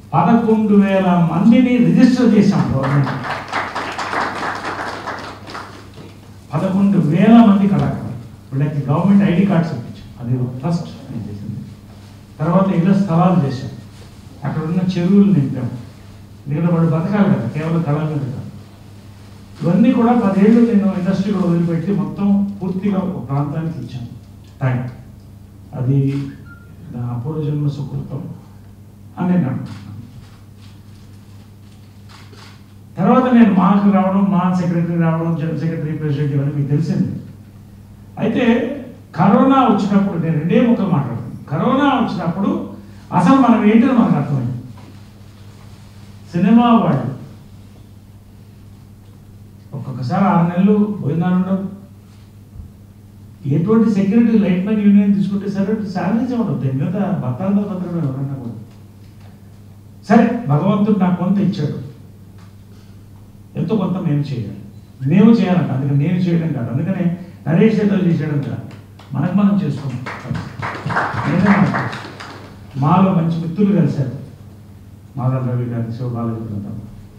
పదకొండు వేల మందిని రిజిస్టర్ చేశాం గవర్నమెంట్ పదకొండు వేల మంది కళాకారులు వీళ్ళకి గవర్నమెంట్ ఐడి కార్డ్స్ ఇప్పించాం అది ఫస్ట్ నేను చేసింది తర్వాత ఇళ్ళ స్థలాలు చేశాం అక్కడ ఉన్న చెరువులు నింపాం ఎందుకంటే వాడు బతకాలి కదా కేవలం కళ మీద కాదు ఇవన్నీ కూడా పదేళ్ళు నేను ఇండస్ట్రీలో వదిలిపెట్టి మొత్తం పూర్తిగా ఒక ప్రాంతానికి ఇచ్చాను టైం అది నా పూర్వజన్మ సుకృతం అని నేను అనుకుంటున్నాను తర్వాత నేను మాకు రావడం మా సెక్రటరీ రావడం జనరల్ సెక్రటరీ ప్రెసిడెంట్ ఇవన్నీ మీకు తెలిసింది అయితే కరోనా వచ్చినప్పుడు నేను రెండే ముక్కలు మాట్లాడుతున్నాను కరోనా వచ్చినప్పుడు అసలు మనం ఏంటో మనకు అర్థమైంది సినిమా వాళ్ళు ఒక్కొక్కసారి ఆరు నెలలు భోజనాలు ఉండవు ఎటువంటి సెక్యూరిటీ లైట్ మ్యాన్ యూనియన్ తీసుకుంటే సరే శాలరీస్ ఉండదు దాని మీద భర్తాలతో భద్రమే ఎవరన్నా కూడా సరే భగవంతుడు నాకు కొంత ఇచ్చాడు ఎంతో కొంత మేము చేయాలి మేము చేయాలంట అందుకని నేను చేయడం కాదు అందుకనే నరేష్ ఏదో చేసేయడం కాదు మనకు మనం చేసుకుంటాం నేనే మాట్లాడతాను. మాలో మంచి మిత్రులు కలిశారు మాధవ్ రవి గారి శివబాలాజీ బృందం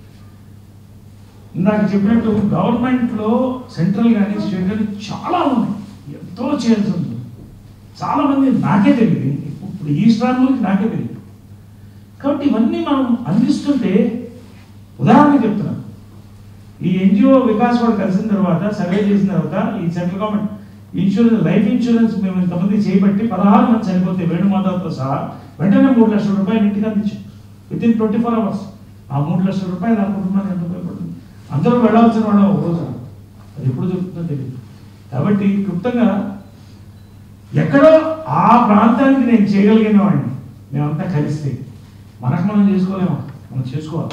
ఇందాక చెప్పినట్టు గవర్నమెంట్లో సెంట్రల్ కానీ స్టేట్ కానీ చాలా ఉన్నాయి ఎంతో చేయాల్సి ఉంది చాలా మంది నాకే తెలియదు ఇప్పుడు ఈ స్టార్ గురించి నాకే తెలియదు కాబట్టి ఇవన్నీ మనం అందిస్తుంటే ఉదాహరణ చెప్తున్నాను ఈ ఎన్జిఓ వికాస్ వాడు కలిసిన తర్వాత సర్వే చేసిన తర్వాత ఈ central government insurance life insurance మేము ఇంతమంది చేయబట్టి పదహారు మంది చనిపోతే వేణుమాధవ్తో సహా వెంటనే మూడు లక్షల రూపాయలు ఇంటికి అందించాం within twenty four hours ఆ మూడు లక్షల రూపాయలు ఆ కుటుంబానికి ఎంత ఉపయోగపడుతుంది అందరూ వెళ్ళాల్సిన వాళ్ళు ఒక రోజు అది ఎప్పుడు దొరుకుతుందో తెలియదు కాబట్టి క్లుప్తంగా ఎక్కడో ఆ ప్రాంతానికి నేను చేయగలిగిన వాడిని మేమంతా కలిస్తే మనకు మనం చేసుకోలేము మనం చేసుకోవాలి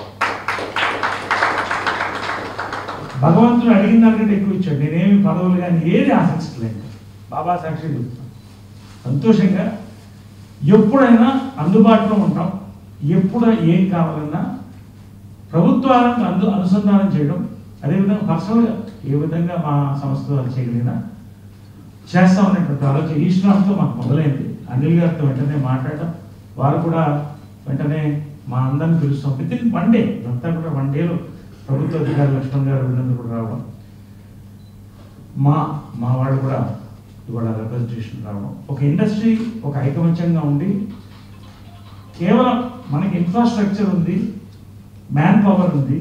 భగవంతుడు అడిగిన దానికంటే ఎక్కువ ఇచ్చాడు నేనేమి పదవులు కానీ ఏది ఆశించట్లేదు బాబా సాక్షి చెప్తున్నాను సంతోషంగా ఎప్పుడైనా అందుబాటులో ఉంటాం ఎప్పుడు ఏం కావాలన్నా ప్రభుత్వాలకు అందు అనుసంధానం చేయడం అదేవిధంగా పర్సనల్గా ఏ విధంగా మా సంస్థ వారు చేయగలిగినా చేస్తాం అనేటువంటి ఆలోచన ఈ శ్రామంతో మాకు మొదలైంది అనిల్ గారితో వెంటనే మాట్లాడడం వారు కూడా వెంటనే మా అందరిని పిలుస్తాం విత్ ఇన్ వన్ డే ఇదంతా కూడా వన్ డేలో ప్రభుత్వ అధికారి లక్ష్మణ్ గారు వీళ్ళందరూ కూడా రావడం మా మా వాళ్ళు కూడా ఇవాళ రిప్రజెంటేషన్ రావడం ఒక ఇండస్ట్రీ ఒక ఐకమత్యంగా ఉండి కేవలం మనకి ఇన్ఫ్రాస్ట్రక్చర్ ఉంది మ్యాన్ పవర్ ఉంది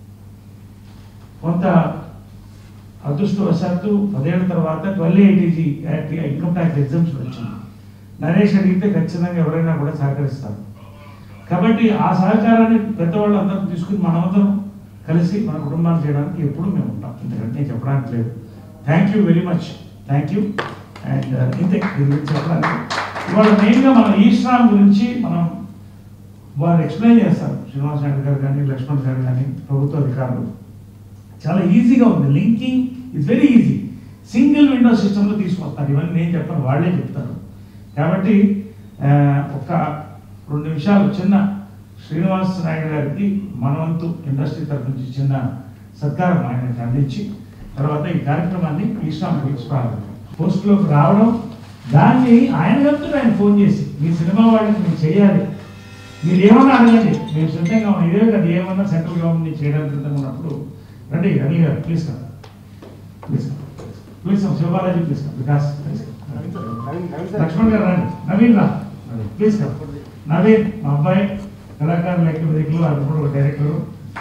కొంత అదృష్టవశాత్తు పదేళ్ల తర్వాత twelve eighty G act income tax exemption వచ్చింది నరేష్ అడిగితే ఖచ్చితంగా ఎవరైనా కూడా సహకరిస్తారు కాబట్టి ఆ సహకారాన్ని పెద్దవాళ్ళు అందరం తీసుకుని మనమందరం కలిసి మన కుటుంబాన్ని చేయడానికి ఎప్పుడు మేము ఉంటాం ఎందుకంటే నేను చెప్పడానికి లేదు thank you very much thank you and ఇంతే దీని గురించి చెప్పడానికి ఇవాళ మెయిన్గా మనం ఈశ్రామ్ గురించి మనం వారు ఎక్స్ప్లెయిన్ చేస్తారు శ్రీనివాస్ నాయుడు గారు కానీ లక్ష్మణ్ గారు కానీ ప్రభుత్వ అధికారులు చాలా ఈజీగా ఉంది linking is very easy single window సిస్టంలో తీసుకొస్తారు ఇవన్నీ నేను చెప్పను వాళ్ళే చెప్తారు కాబట్టి ఆ, ఒక రెండు నిమిషాలు చిన్న శ్రీనివాస్ నాయుడు గారికి మనవంతు ఇండస్ట్రీ తరఫు నుంచి చిన్న సత్కారం ఆయనకి అందించి తర్వాత ఈ కార్యక్రమాన్ని ఈశ్రామ్ గురించి ప్రారంభించాం పోస్టులోకి రావడం దాన్ని ఆయన చెప్తారు ఆయన ఫోన్ చేసి మీ సినిమా వాళ్ళకి మీరు చేయాలి మీరు ఏమన్నా అడగండి మేము సిద్ధంగా ఉన్నాం ఇదే కదా ఏమన్నా సెంట్రల్ గవర్నమెంట్ చేయడానికి సిద్ధంగా ఉన్నప్పుడు రండి Anil garu please come please come please come Siva Balaji please come Vikas please Lakshman garu రండి నవీన్ రా ప్లీజ్ కమ్ నవీన్ మా అబ్బాయి కళాకారులు లెక్క దిగులు అది కూడా ఒక డైరెక్టరు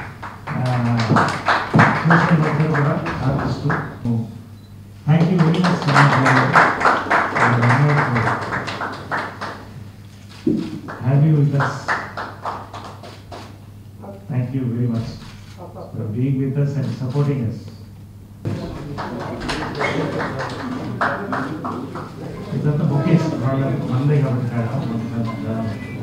కూడా artist thank you very much have you with us Thank you very much for being with us and supporting us. ఇదంతా బుకేస్ వాళ్ళకి మందే కాబట్టి కాదు.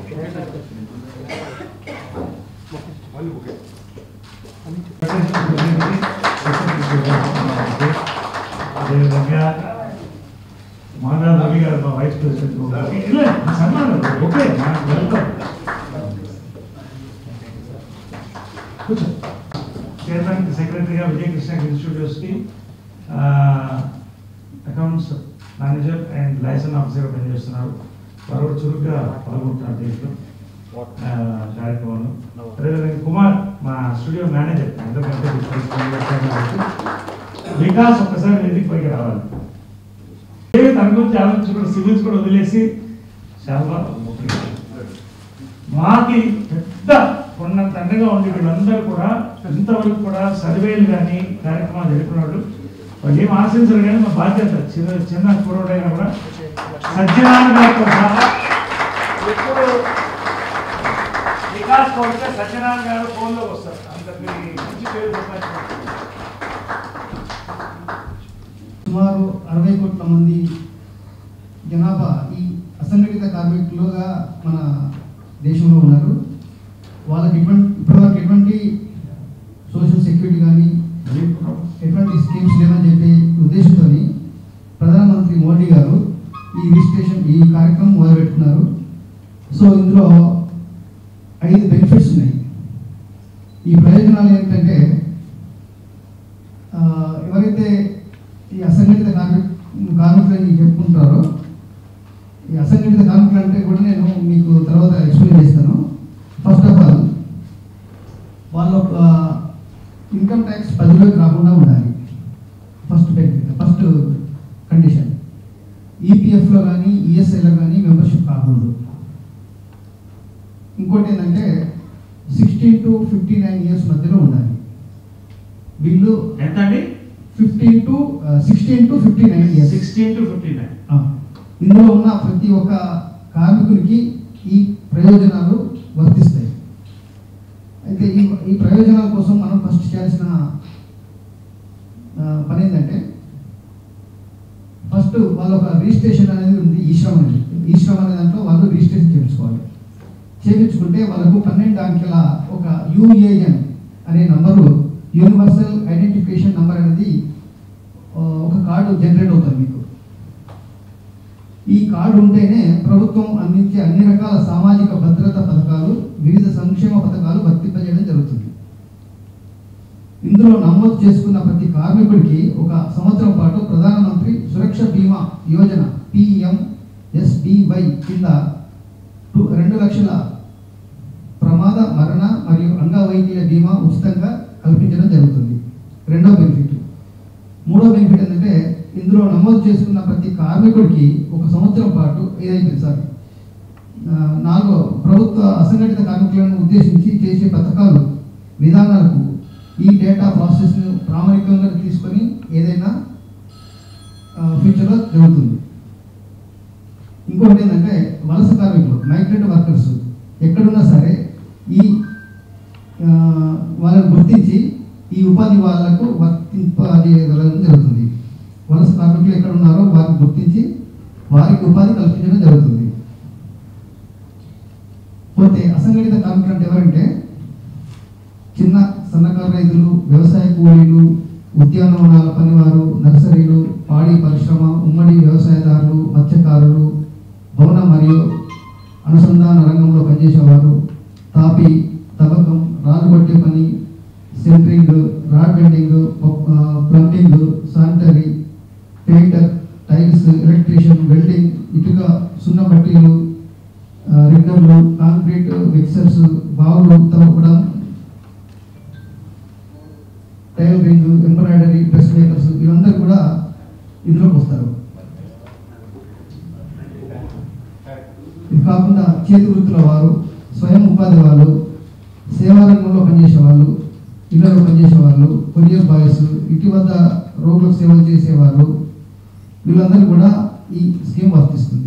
అదేవిధంగా మాధవ్ రవి గారు మా వైస్ ప్రెసిడెంట్ ఓకే ఇలా సన్మానం ఓకే నాకు వెల్కమ్ కూర్చో చైర్మన్ సెక్రటరీగా Vijayakrishna institute university accounts manager and license ఆఫీసర్గా పనిచేస్తున్నారు వారు కూడా చురుగ్గా పాల్గొంటున్నారు దీంట్లో ఆ, కార్యక్రమంలో అదేవిధంగా కుమార్ మా స్టూడియో మేనేజర్ అందరికంటే తీసుకొని వచ్చారు కాబట్టి వికాస్ ఒక్కసారి వేదిక పైకి రావాలి ఏమి తన గురించి ఆలోచించుకుని సివిల్స్ కూడా వదిలేసి చాలా మాకి పెద్ద ఉన్నంత అండగా ఉండి వీళ్ళందరూ కూడా ఇంతవరకు కూడా సర్వేలు కానీ కార్యక్రమాలు జరిపినాడు వాళ్ళు ఏం ఆశించరు కానీ మా బాధ్యత చిన్న చిన్న కురవడైనా కూడా సత్యనారాయణ గారితో సహా ఎప్పుడు వికాస్ కోరితే సత్యనారాయణ గారు ఫోన్లో వస్తారు అంతకు మంచి పేరు సంపాదించుకుంటారు. సుమారు అరవై కోట్ల మంది జనాభా ఈ అసంఘటిత కార్మికులుగా మన దేశంలో ఉన్నారు వాళ్ళకి ఎటువంటి ఇప్పటివరకు ఎటువంటి సోషల్ సెక్యూరిటీ కానీ ఎటువంటి స్కీమ్స్ లేవని చెప్పి ఉద్దేశంతో ప్రధానమంత్రి మోడీ గారు ఈ రిజిస్ట్రేషన్ ఈ కార్యక్రమం మొదలుపెట్టుకున్నారు సో ఇందులో ఐదు బెనిఫిట్స్ ఉన్నాయి ఈ ప్రయోజనాలు ఏంటంటే ఆ, ఎవరైతే ఈ అసంఘటిత కార్మిక కార్మికులని చెప్పుకుంటారో ఈ అసంఘటిత కార్మికులు అంటే కూడా నేను మీకు తర్వాత ఎక్స్ప్లెయిన్ చేస్తాను ఫస్ట్ ఆఫ్ ఆల్ వాళ్ళ ఇన్కమ్ ట్యాక్స్ పదిలోకి రాకుండా ఉండాలి ఫస్ట్ బెనిఫిట్ ఫస్ట్ కండిషన్ ఈపీఎఫ్లో కానీ ఈఎస్ఐలో కానీ మెంబర్షిప్ కాకూడదు ఇంకోటి ఏంటంటే sixteen to fifty nine years మధ్యలో ఉండాలి వీళ్ళు ఎంత అండి fifteen to sixteen to fifty nine years sixteen to fifty nine ఇందులో ఉన్న ప్రతి ఒక్క కార్మికునికి ఈ ప్రయోజనాలు వర్తిస్తాయి అయితే ఈ ఈ ప్రయోజనాల కోసం మనం ఫస్ట్ చేయాల్సిన ఆ, పని ఏంటంటే ఫస్ట్ వాళ్ళ ఒక రిజిస్ట్రేషన్ అనేది ఉంది ఈ శ్రమ అనేది ఈ శ్రమ అనే దాంట్లో వాళ్ళు రిజిస్ట్రేషన్ చేయించుకోవాలి చేయించుకుంటే వాళ్ళకు పన్నెండు అంకెల ఒక యూఏఎన్ అనే నంబరు యూనివర్సల్ ఐడెంటిఫికేషన్ నంబర్ అనేది ఆ, ఒక కార్డు జనరేట్ అవుతుంది మీకు ఈ కార్డు ఉంటేనే ప్రభుత్వం అందించే అన్ని రకాల సామాజిక భద్రత పథకాలు వివిధ సంక్షేమ పథకాలు వర్తింపజేయడం జరుగుతుంది ఇందులో నమోదు చేసుకున్న ప్రతి కార్మికుడికి ఒక సంవత్సరం పాటు ప్రధానమంత్రి సురక్ష బీమా యోజన పిఎం ఎస్బివై కింద టు- రెండు లక్షల ప్రమాద మరణ మరియు అంగవైకల్య బీమా ఉచితంగా కల్పించడం జరుగుతుంది రెండో బెనిఫిట్ మూడో బెనిఫిట్ ఏంటంటే ఇందులో నమోదు చేసుకున్న ప్రతి కార్మికుడికి ఒక సంవత్సరం పాటు ఏదైతే సార్ ఆ, నాలుగో ప్రభుత్వ అసంఘటిత కార్మికులను ఉద్దేశించి చేసే పథకాలు విధానాలకు ఈ డేటా ప్రాసెస్ను ప్రామాణికంగా తీసుకొని ఏదైనా ఫ్యూచర్లో జరుగుతుంది ఇంకొకటి ఏంటంటే వలస కార్మికులు మైగ్రెంట్ వర్కర్స్ ఎక్కడున్నా సరే ఈ ఆ, వాళ్ళని గుర్తించి ఈ ఉపాధి వాళ్ళకు వర్తింపజేయగలగడం జరుగుతుంది వలస కార్మికులు ఎక్కడ ఉన్నారో వారిని గుర్తించి వారికి ఉపాధి కల్పించడం జరుగుతుంది పోతే అసంఘటిత కార్మికులు అంటే ఎవరంటే చిన్న సన్నకారు రైతులు వ్యవసాయ కూలీలు ఉద్యానవనాల పనివారు నర్సరీలు పాడి పరిశ్రమ ఉమ్మడి వ్యవసాయదారులు మత్స్యకారులు భవన మరియు అనుసంధాన రంగంలో పనిచేసేవారు తాపి తవ్వకం రాళ్ళు కొట్టే పని centering rod bending plumbing sanitary painter tiles electrician welding ఇటుక సున్న బట్టీలు ఆ, రిగ్గర్లు కాంక్రీట్ మిక్సర్స్ బావులు తవ్వడం టైలరింగ్ ఎంబ్రాయిడరీ డ్రెస్ మేకర్స్ వీళ్ళందరూ కూడా ఇందులోకి వస్తారు ఇది కాకుండా చేతి వృత్తుల వారు స్వయం ఉపాధి వాళ్ళు సేవా రంగంలో పనిచేసే వాళ్ళు ఇళ్లలో పనిచేసే వాళ్ళు కొరియర్ బాయ్స్ ఇంటి వద్ద రోగులకు సేవలు చేసేవారు వీళ్ళందరూ కూడా ఈ స్కీమ్ వర్తిస్తుంది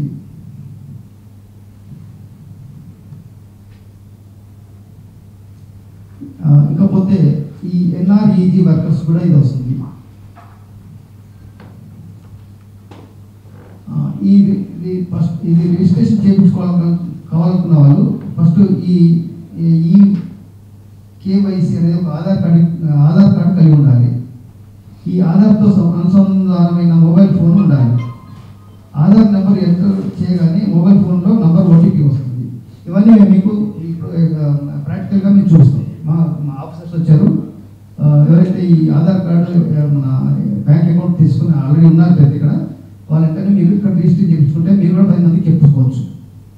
ఆ, ఇకపోతే ఈ ఎన్ఆర్ఈజీ వర్కర్స్ కూడా ఇది వస్తుంది ఆ, ఈ ఇది ఫస్ట్ ఇది రిజిస్ట్రేషన్ చేయించుకోవాలి కావాలనుకున్న వాళ్ళు ఫస్ట్ ఈ ఈ- ఈ కేవైసీ అనేది ఒక ఆధార్ కార్డు ఆధార్ కార్డు కలిగి ఉండాలి ఈ ఆధార్తో సం- అనుసంధానమైన మొబైల్ ఫోన్ ఉండాలి ఆధార్ నెంబర్ ఎంటర్ చేయగానే మొబైల్ ఫోన్లో నంబర్ ఓటీపీ వస్తుంది ఇవన్నీ మేము మీకు ఇప్పుడు ప్రాక్టికల్గా మేము చూస్తాం మా మా ఆఫీసర్స్ వచ్చారు ఆ, ఎవరైతే ఈ ఆధార్ కార్డు ఆ, మన బ్యాంక్ అకౌంట్ తీసుకుని ఆల్రెడీ ఉన్నారు కదా ఇక్కడ వాళ్ళంటే మీరు ఇక్కడ రిజిస్టర్ చేయించుకుంటే మీరు కూడా పది మందికి చెప్పుకోవచ్చు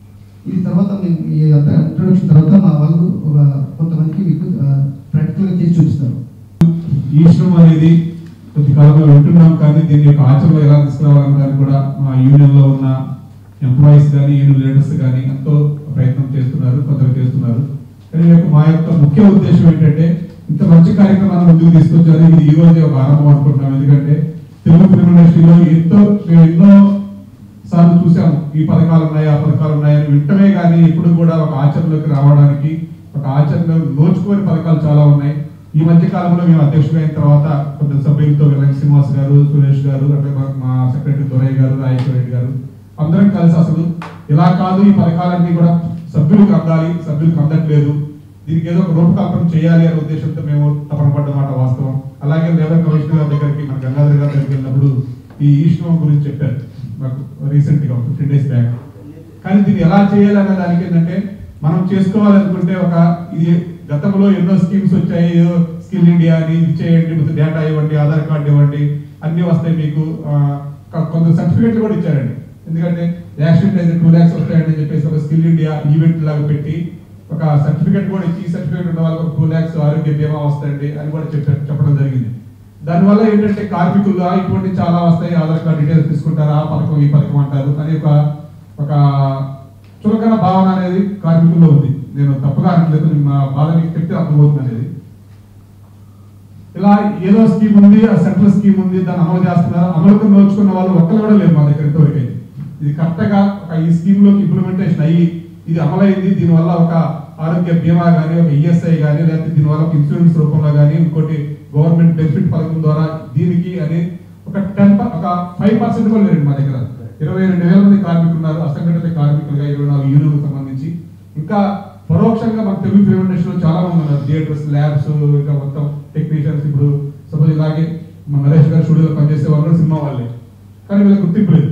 ఇది తర్వాత మేము ఈ అంతా ఇంట్రొడక్షన్ తర్వాత మా వాళ్ళు ఒక కొంతమందికి మీకు ప్రాక్టికల్గా చేసి చూపిస్తారు ఈశ్వరం అనేది కొద్ది కాలంలో వింటున్నాం కానీ దీని యొక్క ఆచరణలో ఎలా తీసుకురావాలని దాన్ని కూడా మా యూనియన్ లో ఉన్న ఎంప్లాయీస్ కానీ యూనియన్ లీడర్స్ కానీ ఎంతో ప్రయత్నం చేస్తున్నారు కొందరు చేస్తున్నారు కానీ ఈ యొక్క మా యొక్క ముఖ్య ఉద్దేశం ఏంటంటే ఇంత మంచి కార్యక్రమాన్ని ముందుకు తీసుకొచ్చారు ఇది ఈ రోజే ఒక ఆరంభం అనుకుంటున్నాం ఎందుకంటే తెలుగు ఫిల్మ్ ఇండస్ట్రీలో ఎంతో మేము ఎన్నో సార్లు చూసాము ఈ పథకాలు ఉన్నాయి ఆ పథకాలు ఉన్నాయి అని వింటమే కానీ ఇప్పుడు కూడా ఒక ఆచరణలోకి రావడానికి ఒక ఆచరణలో నోచుకోని పథకాలు చాలా ఉన్నాయి ఈ మధ్య కాలంలో మేము అధ్యక్షుడు అయిన తర్వాత కొంత సభ్యులతో వెలంగి శ్రీనివాస్ గారు సురేష్ గారు అంటే మా- మా సెక్రటరీ దొరయ్య గారు రాజేశ్వర రెడ్డి గారు అందరం కలిసి అసలు ఇలా కాదు ఈ పథకాలన్నీ కూడా సభ్యులకు అందాలి సభ్యులకు అందట్లేదు దీనికి ఏదో ఒక రూపకల్పన చేయాలి అనే ఉద్దేశంతో మేము తపన పడ్డమాట వాస్తవం అలాగే లేబర్ కమిషనర్ గారి దగ్గరికి మన గంగాధర్ గారి దగ్గరికి వెళ్ళినప్పుడు ఈ ఈశ్వరం గురించి చెప్పారు మాకు రీసెంట్ గా ఫిఫ్టీన్ డేస్ బ్యాక్ కానీ దీన్ని ఎలా చేయాలి అనే దానికి ఏంటంటే మనం చేసుకోవాలనుకుంటే ఒక ఇది గతంలో ఎన్నో స్కీమ్స్ వచ్చాయి ఏదో స్కిల్ ఇండియా అని ఇది చేయండి మొత్తం డేటా ఇవ్వండి ఆధార్ కార్డు ఇవ్వండి అన్ని వస్తాయి మీకు ఆ, క- కొంత సర్టిఫికెట్లు కూడా ఇచ్చారండి ఎందుకంటే యాక్సిడెంట్ అయితే టూ ల్యాక్స్ వస్తాయని చెప్పేసి ఒక స్కిల్ ఇండియా ఈవెంట్ లాగా పెట్టి ఒక సర్టిఫికెట్ కూడా ఇచ్చి ఈ సర్టిఫికెట్ ఉన్న వాళ్ళకి టూ ల్యాక్స్ ఆరోగ్య బీమా వస్తాయండి అని కూడా చెప్పారు చెప్పడం జరిగింది దానివల్ల ఏంటంటే కార్మికులు "ఆ, ఇటువంటి చాలా వస్తాయి ఆధార్ కార్డు డీటెయిల్స్ తీసుకుంటారు ఆ పథకం ఈ పథకం అంటారు అని ఒక ఒక చులకన భావన అనేది కార్మికుల్లో ఉంది నేను తప్పుగా అనట్లేదు మా బాధ మీకు చెప్తే అర్థమవుతుంది అనేది ఇలా ఏదో స్కీమ్ ఉంది ఆ సెంట్రల్ స్కీమ్ ఉంది దాన్ని అమలు చేస్తున్నారు అమలుకు నోచుకున్న వాళ్ళు ఒక్కరు కూడా లేరు మా దగ్గర ఇంతవరకు అయితే ఇది కరెక్ట్ గా ఒక ఈ స్కీమ్ లోకి ఇంప్లిమెంటేషన్ అయ్యి ఇది అమలైంది దీనివల్ల ఒక ఆరోగ్య బీమా కానీ ఒక ఈఎస్ఐ కానీ లేకపోతే దీనివల్ల ఒక ఇన్సూరెన్స్ రూపంలో కానీ ఇంకోటి గవర్నమెంట్ బెనిఫిట్ పథకం ద్వారా దీనికి అని ఒక టెన్ ఒక ఫైవ్ పర్సెంట్ కూడా లేరండి మా దగ్గర ఇరవై రెండు వేల మంది కార్మికులు ఉన్నారు అసంఘటిత కార్మికులుగా ఇరవై నాలుగు యూనియన్లకు సంబంధించి ఇంకా పరోక్షంగా మన తెలుగు ఫిల్మ్ ఇండస్ట్రీలో చాలా మంది ఉన్నారు థియేటర్స్ ల్యాబ్స్ ఇంకా మొత్తం టెక్నీషియన్స్ ఇప్పుడు సపోజ్ ఇలాగే మన నరేష్ గారు స్టూడియోలో పనిచేసే వాళ్ళు కూడా సినిమా వాళ్ళే కానీ వీళ్ళకి గుర్తింపు లేదు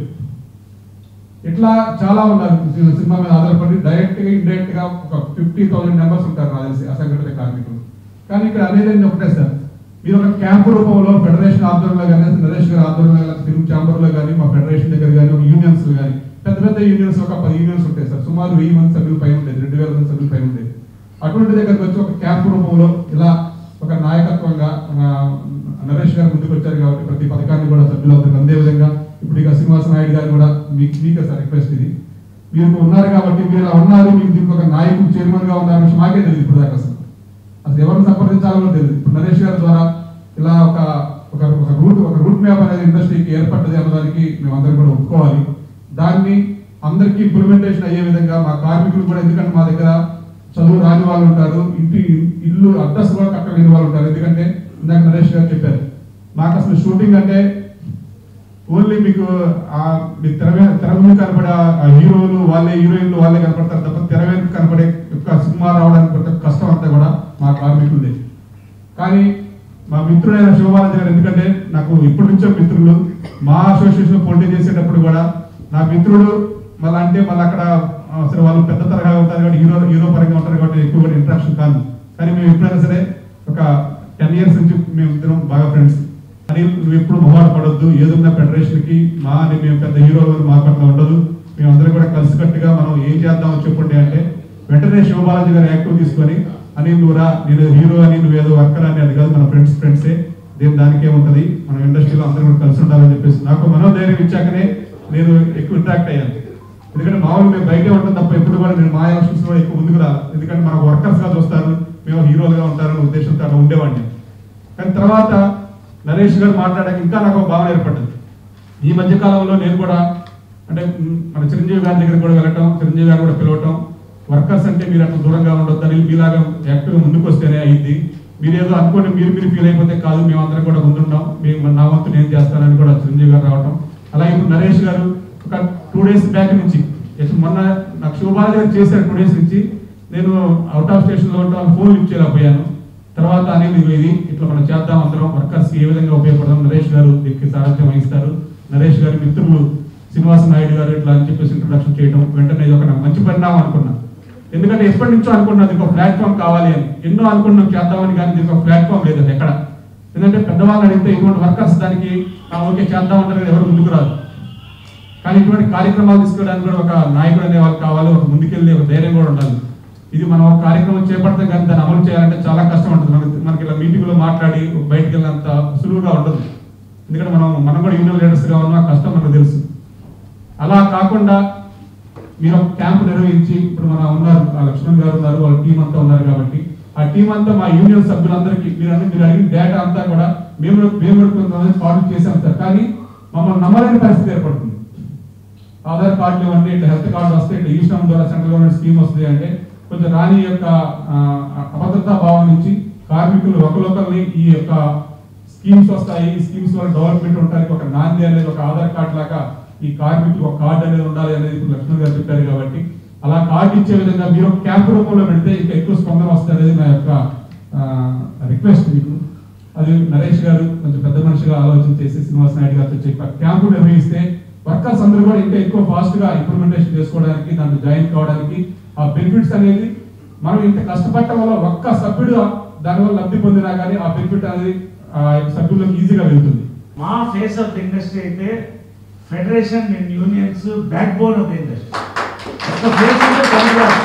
ఇట్లా చాలా ఉన్నారు సి- సినిమా మీద ఆధారపడి డైరెక్ట్ గా ఇండైరెక్ట్ గా ఒక ఫిఫ్టీ థౌసండ్ మెంబర్స్ ఉంటారు నాకు తెలిసి అసంఘటిత కార్మికులు కానీ ఇక్కడ అనేది ఏంటి ఒకటే సార్ మీరు ఒక క్యాంప్ రూపంలో ఫెడరేషన్ ఆధ్వర్యంలో కానీ నరేష్ గారి ఆధ్వర్యంలో కానీ తెలుగు ఛాంబర్ లో కానీ మా ఫెడరేషన్ దగ్గర కానీ ఒక యూనియన్స్ కానీ పెద్ద పెద్ద యూనియన్స్ ఒక పది యూనియన్స్ ఉంటాయి సార్ సుమారు వెయ్యి మంది సభ్యులు పైన ఉండేది రెండు వేల మంది సభ్యులు పైన ఉండేది అటువంటి దగ్గరకు వచ్చి ఒక క్యాంప్ రూపంలో ఇలా ఒక నాయకత్వంగా ఆ, నరేష్ గారు ముందుకు వచ్చారు కాబట్టి ప్రతి పథకాన్ని కూడా సభ్యులందరికీ అందే విధంగా ఇప్పుడు ఇక శ్రీనివాస నాయుడు గారు కూడా మీకు మీకే సార్ రిక్వెస్ట్ ఇది మీరు ఉన్నారు కాబట్టి మీరు ఇలా ఉన్నారు మీకు దీనికి ఒక నాయకుడు చైర్మన్ గా ఉన్నారు విషయం మాకే తెలియదు ఇప్పుడు దాకా అసలు అసలు ఎవరిని సంప్రదించాలో కూడా తెలియదు ఇప్పుడు నరేష్ గారి ద్వారా ఇలా ఒక ఒక ఒక రూట్ ఒక రూట్ మ్యాప్ అనేది ఇండస్ట్రీకి ఏర్పడ్డది అన్నదానికి మేమందరం కూడా ఒప్పుకోవాలి దాన్ని అందరికీ ఇంప్లిమెంటేషన్ అయ్యే విధంగా మా కార్మికులు కూడా ఎందుకంటే మా దగ్గర చదువు రాని వాళ్ళు ఉంటారు ఇంటి ఇల్లు అడ్రస్ కూడా కట్టలేని వాళ్ళు ఉంటారు ఎందుకంటే ఇందాక నరేష్ గారు చెప్పారు మాకు అసలు షూటింగ్ అంటే ఓన్లీ మీకు ఆ మీ తెర మీద తెర ముందు కనపడే ఆ- ఆ హీరోలు వాళ్ళే హీరోయిన్లు వాళ్ళే కనపడతారు తప్ప తెర వెనుక కనపడే యొక్క సినిమా రావడానికి కొంత కష్టం అంతా కూడా మా కార్మికులదే కానీ మా మిత్రుడైన శివబాలాజీ గారు ఎందుకంటే నాకు ఇప్పటి నుంచో మిత్రులు మా అసోసియేషన్ పోటీ చేసేటప్పుడు కూడా నా మిత్రుడు మళ్ళీ అంటే మళ్ళీ అక్కడ ఆ, సరే వాళ్ళు పెద్ద తరగా ఉంటారు కాబట్టి హీరో హీరో పరంగా ఉంటారు కాబట్టి ఎక్కువ కూడా ఇంట్రాక్షన్ కాదు కానీ మేము ఎప్పుడైనా సరే ఒక టెన్ ఇయర్స్ నుంచి మేము ఇద్దరం బాగా ఫ్రెండ్స్ అని నువ్వు ఎప్పుడు మొహాట పడొద్దు ఏదున్న ఫెడరేషన్ కి మా అని మేము పెద్ద హీరోలు మా పట్ల ఉండదు మేమందరం కూడా కలిసికట్టుగా మనం ఏం చేద్దామని చెప్పండి అంటే వెంటనే శివబాలాజీ గారు యాక్టివ్ తీసుకొని అని నువ్వు రా నేను హీరో అని నువ్వేదో వర్కర్ అని అది కాదు మన ఫ్రెండ్స్ ఫ్రెండ్సే దీని దానికే ఉంటది మన ఇండస్ట్రీలో అందరూ కూడా కలిసి ఉండాలని చెప్పేసి నాకు మనోధైర్యం ఇచ్చాకనే నేను ఎక్కువ ఇంట్రాక్ట్ అయ్యాను ఎందుకంటే మామూలు మేము బయటే ఉంటాం తప్ప ఎప్పుడు కూడా నేను మా ఎలక్షన్స్ లో ఎక్కువ ముందుకు రాలి ఎందుకంటే మనకు వర్కర్స్ గా చూస్తారు మేము హీరోలుగా ఉంటారని ఉద్దేశంతో అట్లా ఉండేవాడిని కానీ తర్వాత నరేష్ గారు మాట్లాడాక ఇంకా నాకు ఒక భావన ఏర్పడ్డది ఈ మధ్య కాలంలో నేను కూడా అంటే మ్, మన చిరంజీవి గారి దగ్గర కూడా వెళ్ళటం చిరంజీవి గారు కూడా పిలవటం వర్కర్స్ అంటే మీరు అట్లా దూరంగా ఉండొద్దని మీలాగా యాక్టివ్గా ముందుకు వస్తేనే అయింది మీరు ఏదో అనుకోండి మీరు మీరు ఫీల్ అయిపోతే కాదు మేమందరం కూడా ముందుంటాం మేము నా వంతు నేను చేస్తానని కూడా చిరంజీవి గారు రావటం అలాగే ఇప్పుడు నరేష్ గారు ఒక టూ డేస్ బ్యాక్ నుంచి ఎస్- మొన్న నాకు శుభాలు గారు చేశారు టూ డేస్ నుంచి నేను అవుట్ ఆఫ్ స్టేషన్ లో ఉంటాను ఫోన్ లిఫ్ట్ చేయలేకపోయాను తర్వాత అనేది ఇది ఇట్లా మనం చేద్దాం అందరం వర్కర్స్ ఏ విధంగా ఉపయోగపడదాం నరేష్ గారు దీనికి సారథ్యం వహిస్తారు నరేష్ గారి మిత్రులు శ్రీనివాస నాయుడు గారు ఇట్లా అని చెప్పేసి ఇంట్రొడక్షన్ చేయడం వెంటనే ఇది ఒక నాకు మంచి పరిణామం అనుకున్నా ఎందుకంటే ఎప్పటి నుంచో అనుకున్నది ఒక ప్లాట్ఫామ్ కావాలి అని ఎన్నో అనుకున్నాం చేద్దామని కానీ దీనికి ఒక ప్లాట్ఫామ్ లేదు అది ఎక్కడ ఎందుకంటే పెద్దవాళ్ళు అడిగితే ఇటువంటి వర్కర్స్ దానికి "ఆ, ఓకే చేద్దాం అంటారు కదా, ఎవరు ముందుకు రాదు కానీ ఇటువంటి కార్యక్రమాలు తీసుకోవడానికి కూడా ఒక నాయకుడు అనే వాళ్ళు కావాలి ఒక ముందుకెళ్ళి ఒక ధైర్యం కూడా ఉండాలి ఇది మనం ఒక కార్యక్రమం చేపడతాం కానీ దాన్ని అమలు చేయాలంటే చాలా కష్టం ఉంటుంది మనకి మనకి ఇలా మీటింగ్లో మాట్లాడి బయటికి వెళ్ళినంత సులువుగా ఉండదు ఎందుకంటే మనం మనం కూడా యూనియన్ లీడర్స్గా ఉన్న కష్టం మనకు తెలుసు అలా కాకుండా మీరు ఒక క్యాంప్ నిర్వహించి ఇప్పుడు మన ఉన్నారు ఆ లక్ష్మణ్ గారు ఉన్నారు వాళ్ళ టీం అంతా ఉన్నారు కాబట్టి ఆ టీం అంతా మా యూనియన్ సభ్యులందరికీ మీరు అన్ని మీరు అడిగిన డేటా అంతా కూడా మేము మేము కార్డు చేసాం సార్ కానీ మమ్మల్ని నమ్మలేని పరిస్థితి ఏర్పడుతుంది ఆధార్ కార్డులు ఇవ్వండి ఇట్లా హెల్త్ కార్డు వస్తే ఇట్లా ఈ శ్రమ్ ద్వారా సెంట్రల్ గవర్నమెంట్ స్కీమ్ వస్తుంది అంటే కొంచెం రాని యొక్క ఆ, అభద్రతా భావం నుంచి కార్మికులు ఒకరొకరిని ఈ యొక్క స్కీమ్స్ వస్తాయి ఈ స్కీమ్స్ వల్ల డెవలప్మెంట్ ఉండడానికి ఒక నాంది అనేది ఒక ఆధార్ కార్డు లాగా ఈ కార్మికులు ఒక కార్డు అనేది ఉండాలి అనేది ఇప్పుడు లక్ష్మణ్ గారు చెప్పారు కాబట్టి అలా కార్డు ఇచ్చే విధంగా మీరు ఒక క్యాంప్ రూపంలో పెడితే ఇంకా ఎక్కువ స్పందన వస్తుంది అనేది నా యొక్క రిక్వెస్ట్ మీకు అది నరేష్ గారు కొంచెం పెద్ద మనిషిగా ఆలోచన చేసి శ్రీనివాస్ నాయుడు గారితో చెప్పి క్యాంపు నిర్వహిస్తే వర్కర్స్ అందరూ కూడా ఇంకా ఎక్కువ ఫాస్ట్ గా ఇంప్లిమెంటేషన్ చేసుకోవడానికి దాంట్లో జాయిన్ కావడానికి ఆ బెనిఫిట్స్ అనేది మనం ఇంత కష్టపడటం వల్ల ఒక్క సభ్యుడు దానివల్ల లబ్ధి పొందినా కానీ ఆ బెనిఫిట్ అనేది ఆ యొక్క సభ్యులకు ఈజీగా వెళ్తుంది మా ఫేస్ ఆఫ్ ది ఇండస్ట్రీ అయితే federation and unions backbone of the industry ఒక ఫేస్ ఉంటే పనికిరాదు.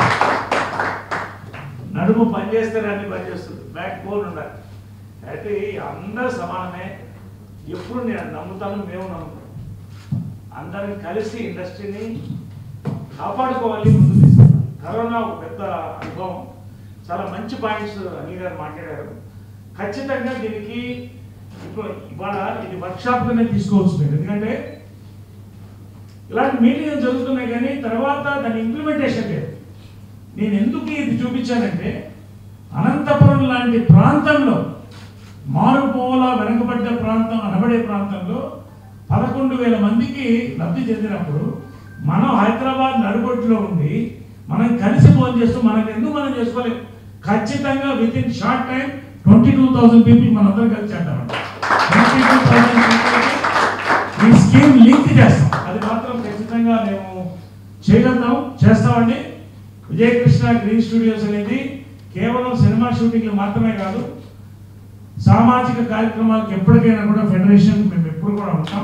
నడుము పనిచేస్తేనే అన్ని పనిచేస్తుంది బ్యాక్ బోన్ ఉండాలి అయితే అందరూ సమానమే ఎప్పుడు నేను నమ్ముతాను మేము నమ్ముతాం అందరం కలిసి ఇండస్ట్రీని కాపాడుకోవాలి ముందు తీసుకున్నాం కరోనా ఒక పెద్ద అనుభవం చాలా మంచి పాయింట్స్ అనిల్ గారు మాట్లాడారు ఖచ్చితంగా దీనికి ఇప్పుడు ఇవాళ ఇది వర్క్షాప్ కింద తీసుకోవచ్చు మీరు ఎందుకంటే ఇలాంటి మీటింగ్ జరుగుతున్నాయి కానీ తర్వాత దాని ఇంప్లిమెంటేషన్ లేదు నేను ఎందుకు ఇది చూపించానంటే అనంతపురం లాంటి ప్రాంతంలో మారుమూల వెనకబడ్డ ప్రాంతం అనబడే ప్రాంతంలో పదకొండు వేల మందికి లబ్ధి చెందినప్పుడు మనం హైదరాబాద్ నడుబొట్టులో ఉండి మనం కలిసి ఫోన్ చేస్తూ మనకి ఎందుకు మనం చేసుకోలేం ఖచ్చితంగా within short time twenty two thousand people మనందరం కలిసి చేద్దామండి ట్వంటీ టూ థౌసండ్ ఈ స్కీమ్ లింక్ చేస్తాం అది మాత్రం ఖచ్చితంగా మేము చేయగలుగుతాం చేస్తామండి విజయకృష్ణ గ్రీన్ స్టూడియోస్ అనేది కేవలం సినిమా షూటింగ్లు మాత్రమే కాదు సామాజిక కార్యక్రమాలకు ఎప్పటికైనా కూడా ఫెడరేషన్ మేము ఎప్పుడు కూడా ఉంటాం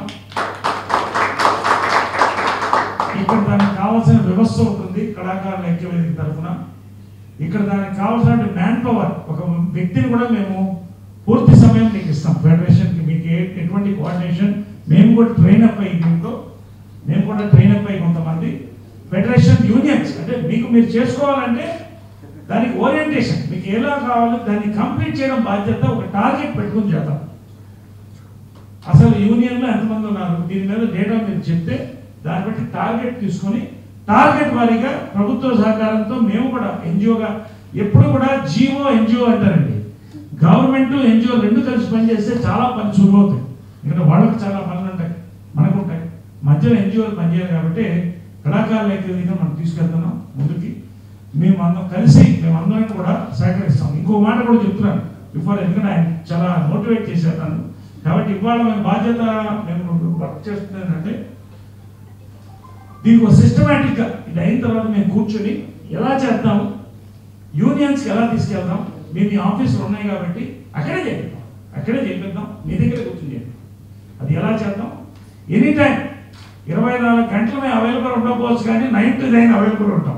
ఇక్కడ దానికి కావాల్సిన వ్యవస్థ ఉంటుంది కళాకారుల ఐక్యవేదిక తరఫున ఇక్కడ దానికి కావాల్సిన మ్యాన్ పవర్ ఒక వ్యక్తిని కూడా మేము పూర్తి సమయం మీకు ఇస్తాం ఫెడరేషన్కి మీకు ఏ ఎటువంటి కోఆర్డినేషన్ మేము కూడా ట్రైన్ అప్ అయ్యి దీంట్లో మేము కూడా ట్రైన్ అప్ అయ్యి కొంతమంది ఫెడరేషన్ యూనియన్స్ అంటే మీకు మీరు చేసుకోవాలంటే దానికి ఓరియంటేషన్ మీకు ఎలా కావాలో దాన్ని కంప్లీట్ చేయడం బాధ్యత ఒక టార్గెట్ పెట్టుకుని చేద్దాం అసలు యూనియన్లో ఎంతమంది ఉన్నారు దీని మీద డేటా మీరు చెప్తే దాన్ని బట్టి టార్గెట్ తీసుకొని టార్గెట్ వారీగా ప్రభుత్వ సహకారంతో మేము కూడా ఎన్జిఓగా ఎప్పుడు కూడా జీవో ఎన్జిఓ అంటారండి గవర్నమెంట్ ఎన్జిఓ రెండు కలిసి పనిచేస్తే చాలా పని సులువు అవుతాయి ఇక్కడ వాళ్ళకి చాలా పనులు ఉంటాయి మనకు ఉంటాయి మధ్యలో ఎన్జిఓలు పనిచేయాలి కాబట్టి కళాకారుల ఐక్యతగా మనం తీసుకెళ్తున్నాం ముందుకి మేము అందరం కలిసి మేము అందరం కూడా సహకరిస్తాం ఇంకో మాట కూడా చెప్తున్నాను బిఫోర్ ఎందుకంటే ఆయన చాలా మోటివేట్ చేశారు నన్ను కాబట్టి ఇవాళ మేము బాధ్యత మేము వర్క్ చేస్తుంది ఏంటంటే దీనికి ఒక సిస్టమేటిక్గా ఇది అయిన తర్వాత మేము కూర్చొని ఎలా చేద్దాం యూనియన్స్కి ఎలా తీసుకెళ్దాం మేము మీ ఆఫీసులు ఉన్నాయి కాబట్టి అక్కడే చేపిద్దాం అక్కడే చేపిద్దాం మీ దగ్గర కూర్చొని చేద్దాం అది ఎలా చేద్దాం ఎనీ టైం ఇరవై నాలుగు గంటలు మేము అవైలబుల్ ఉండకపోవచ్చు కానీ నైన్ టు నైన్ అవైలబుల్ ఉంటాం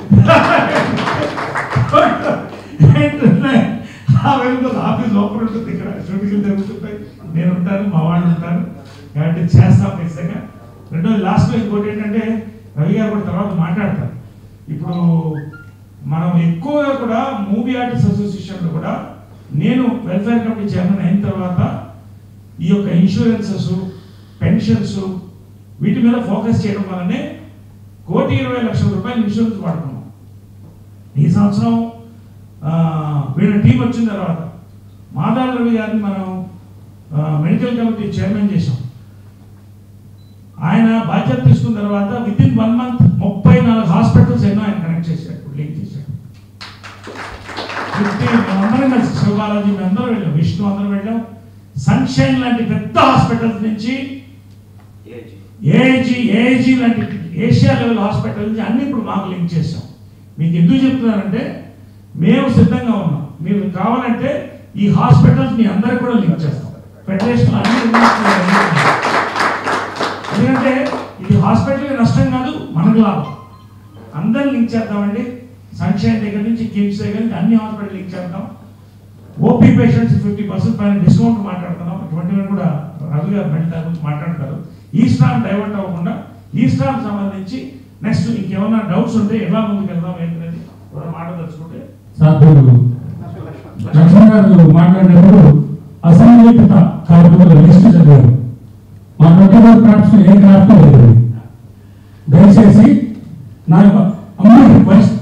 nine to nine available office లోపల ఉంటుంది ఇక్కడ షూటింగ్లు జరుగుతుంటాయి నేను ఉంటాను మా వాళ్ళు ఉంటారు కాబట్టి చేస్తాం ఖచ్చితంగా రెండోది లాస్ట్లో ఇంకోటి ఏంటంటే రవి గారు కూడా తర్వాత మాట్లాడతారు ఇప్పుడు మనం ఎక్కువగా కూడా మూవీ ఆర్టిస్ట్ అసోసియేషన్లో కూడా నేను వెల్ఫేర్ కమిటీ చైర్మన్ అయిన తర్వాత ఈ యొక్క ఇన్సూరెన్సెస్ పెన్షన్స్ వీటి మీద ఫోకస్ చేయడం వల్లనే కోటి ఇరవై లక్షల రూపాయలు ఇన్సూరెన్స్ వాడుకున్నాం ఈ సంవత్సరం ఆ, వీళ్ళ టీం వచ్చిన తర్వాత మాదాల రవి గారిని మనం ఆ, మెడికల్ కమిటీ చైర్మన్ చేశాం ఆయన బాధ్యత తీసుకున్న తర్వాత విత్ ఇన్ వన్ మంత్ ముప్పై నాలుగు హాస్పిటల్స్ ఎన్నో ఆయన కనెక్ట్ చేశాడు లింక్ చేశాడు ఫిఫ్టీ మేమందరం కలిసి శివబాలాజీ మేమందరం వెళ్ళాం విష్ణు అందరం వెళ్ళాం సన్షైన్ లాంటి పెద్ద హాస్పిటల్స్ నుంచి ఏఐజీ ఏఐజీ లాంటి ఏషియా లెవెల్ హాస్పిటల్ నుంచి అన్ని ఇప్పుడు మాకు లింక్ చేసాం మీకు ఎందుకు చెప్తున్నానంటే మేము సిద్ధంగా ఉన్నాం మీరు కావాలంటే ఈ హాస్పిటల్స్ మీ అందరికి కూడా లింక్ చేస్తాం ఫెడరేషన్ అన్ని ఉన్నాయి. ఎందుకంటే ఇది హాస్పిటల్కి నష్టం కాదు మనకు లాభం అందరు లింక్ చేద్దామండి సన్షైన్ దగ్గర నుంచి కిమ్స్ దగ్గర నుంచి అన్ని హాస్పిటల్ లింక్ చేద్దాం ఓపీ పేషెంట్స్ ఫిఫ్టీ పర్సెంట్ పైన డిస్కౌంట్ మాట్లాడుతున్నాం ఇటువంటివి కూడా రవి గారు మెంటల్ గురించి మాట్లాడతారు ఈ స్టాక్ డైవర్ట్ అవ్వకుండా ఈ స్టాక్ సంబంధించి నెక్స్ట్ ఇంకేమైనా డౌట్స్ ఉంటే ఎలా ముందుకు వెళ్దాం ఏంటనేది ఒక మాట తలుచుకుంటే సార్ మీరు లక్ష్మణ్ గారు మాట్లాడినప్పుడు అసంఘటిత కార్మికుల లిస్టు చదివారు మా ట్వంటీ ఫోర్ క్రాఫ్ట్స్ ఏ క్రాఫ్ట్ లేదు దయచేసి నా యొక్క అమ్మ రిక్వెస్ట్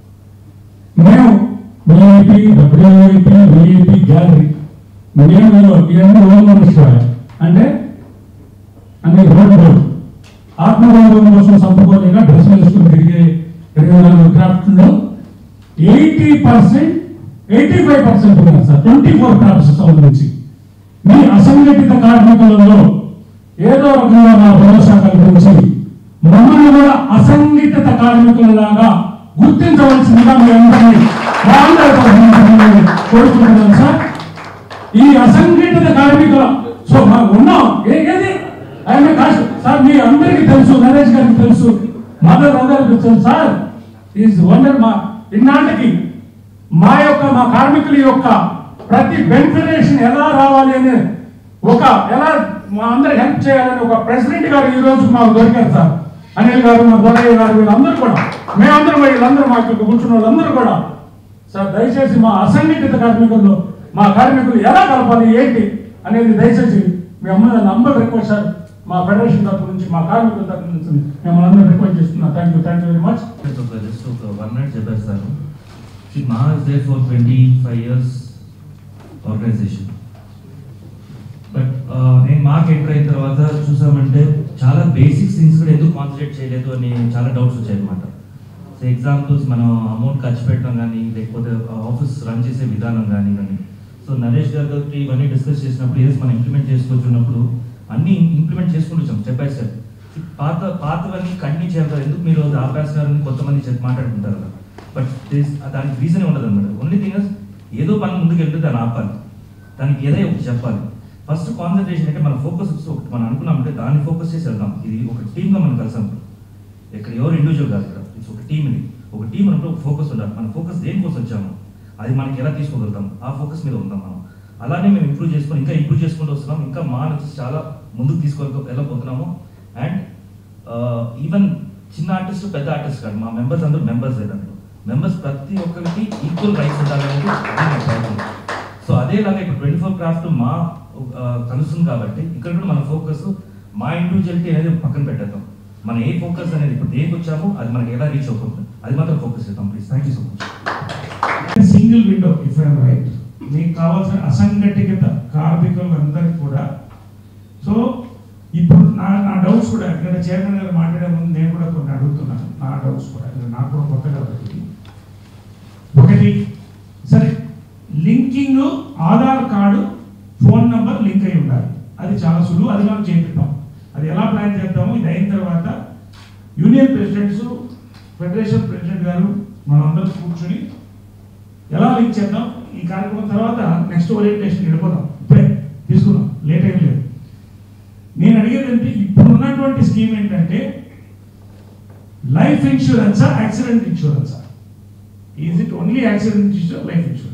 మేము విఐపి డబ్ల్యూఐపి విఐపి గ్యాలరీ మేము ఇవన్నీ ఓన్ అంటే అన్ని రోడ్ రోడ్ ఆత్మగౌరవం కోసం సంపుకోలేక డ్రెస్ వేసుకుని తిరిగే ఇరవై నాలుగు క్రాఫ్ట్లో eighty percent eighty five percent ఉన్నారు సార్ ట్వంటీ ఫోర్ క్రాఫ్ట్స్ సంబంధించి మీ అసంఘటిత కార్మికులలో ఏదో రకంగా నా భరోసా కల్పించి మమ్మల్ని కూడా అసంఘటిత కార్మికులలాగా గుర్తించవలసిందిగా మీ అందరినీ మా అందరి తరఫున మిమ్మల్ని కోరుకుంటున్నాను సార్ ఈ అసంఘటిత కార్మికుల సో మనం ఉన్నాం ఏ- ఏది ఆయన కాస్ట్ సార్ మీ అందరికీ తెలుసు నరేష్ గారికి తెలుసు మదర్ అందరికి తెలుసు సార్ ఈజ్ వండర్ మా ఇన్నాళ్ళకి మా యొక్క మా కార్మికుల యొక్క ప్రతి బెనిఫిటేషన్ ఎలా రావాలి అనే ఒక ఎలా మా అందరు హెల్ప్ చేయాలని ఒక ప్రెసిడెంట్ గారు ఈ రోజు మాకు దొరికారు సార్ అనిల్ గారు మా దొరయ్య గారు వీళ్ళందరూ కూడా మేమందరం వీళ్ళందరూ మాకు ఇక్కడ కూర్చున్న వాళ్ళందరూ కూడా సార్ దయచేసి మా అసంఘటిత కార్మికుల్లో మా కార్మికులు ఎలా కలపాలి ఏంటి అనేది దయచేసి మీ అమ్మ నంబర్ రిక్వెస్ట్ సార్ మా ఫెడరేషన్ తరఫు నుంచి మా కార్మికుల తరఫు నుంచి మేము అందరం రిక్వెస్ట్ చేస్తున్నాం thank you thank you very much ఒక జస్ట్ ఒక వన్ మినిట్ చెప్పేస్తాను See, మా is there for twenty five years organization but నేను మాకు ఎంటర్ అయిన తర్వాత చూసామంటే చాలా బేసిక్ థింగ్స్ కూడా ఎందుకు కాన్సన్ట్రేట్ చేయలేదు అని చాలా డౌట్స్ వచ్చాయి అనమాట సో ఎగ్జాంపుల్స్ మనం అమౌంట్ ఖర్చు పెట్టడం కానీ లేకపోతే ఆఫీస్ రన్ చేసే విధానం కానీ కానీ సో నరేష్ గారితో ఇవన్నీ డిస్కస్ చేసినప్పుడు ఏదో మనం ఇంప్లిమెంట్ చేసుకొచ్చినప్పుడు అన్ని ఇంప్లిమెంట్ చేసుకుంటూ వచ్చాం స్టెప్ బై స్టెప్ పాత పాతవన్నీ కంటిన్యూ చేయాలి ఎందుకు మీరు ఆపేస్తున్నారని కొంతమంది చెప్పి మాట్లాడుకుంటారు కదా బట్ దానికి రీజన్ ఉండదు అనమాట ఓన్లీ థింగ్ ఏదో పని ముందుకు వెళ్తే దాన్ని ఆపాలి దానికి ఏదో ఒకటి చెప్పాలి ఫస్ట్ కాన్సన్ట్రేషన్ అంటే మన ఫోకస్ ఒకటి మనం అనుకున్నామంటే దాన్ని ఫోకస్ చేసి వెళ్దాం ఇది ఒక టీమ్గా మనం కలిసాం ఇక్కడ ఎవరు ఇండివిజువల్ కాదు ఇక్కడ ఇట్స్ ఒక టీమ్ ఇది ఒక టీం అంటే ఒక ఫోకస్ ఉండాలి మన ఫోకస్ దేనికోసం వచ్చాము అది మనకి ఎలా తీసుకోగలుగుతాం ఆ ఫోకస్ మీద ఉందాం మనం అలానే మేము ఇంప్రూవ్ చేసుకొని ఇంకా ఇంప్రూవ్ చేసుకుంటూ వస్తున్నాం ఇంకా మా నుంచి చాలా ముందుకు తీసుకొని వెళ్ళబోతున్నాము అండ్ ఈవెన్ చిన్న ఆర్టిస్ట్ పెద్ద ఆర్టిస్ట్ కాదు మా మెంబర్స్ అందరూ మెంబర్స్ దాంట్లో మెంబర్స్ ప్రతి ఒక్కరికి ఈక్వల్ రైట్స్ ఉండాలనేది అది మా ప్రయత్నం సో అదేలాగా ఇప్పుడు ట్వంటీ ఫోర్ క్రాఫ్ట్ మా ఆ, కలుస్తుంది కాబట్టి ఇక్కడ కూడా మన ఫోకస్ మా ఇండివిజువాలిటీ అనేది పక్కన పెట్టేద్దాం మన ఏ ఫోకస్ అనేది ఇప్పుడు దేనికి వచ్చామో అది మనకి ఎలా రీచ్ అవుతుంది అది మాత్రం ఫోకస్ చేద్దాం please thank you so much single window if I'm right మీకు కావాల్సిన అసంఘటిత కార్మికులందరికీ కూడా సో ఇప్పుడు నా నా డౌట్స్ కూడా ఇక్కడ చైర్మన్ గారు మాట్లాడే ముందు నేను కూడా కొన్ని అడుగుతున్నాను నా డౌట్స్ కూడా ఇది నాకు కూడా కొత్త కాబట్టి ఒకటి సరే linking Aadhaar card phone number link అయి ఉండాలి అది చాలా సులువు అది మనం చేపిద్దాం అది ఎలా ప్లాన్ చేద్దాము ఇది అయిన తర్వాత యూనియన్ ప్రెసిడెంట్స్ ఫెడరేషన్ ప్రెసిడెంట్ గారు మనందరం కూర్చొని ఎలా లింక్ చేద్దాం ఈ కార్యక్రమం తర్వాత నెక్స్ట్ ఓరియంటేషన్ వెళ్ళిపోదాం ఇప్పుడే తీసుకుందాం లేట్ ఏం లేదు నేను అడిగేది ఏంటి ఇప్పుడు ఉన్నటువంటి స్కీమ్ ఏంటంటే లైఫ్ ఇన్సూరెన్సా యాక్సిడెంట్ ఇన్సూరెన్సా is it only accident insurance life insurance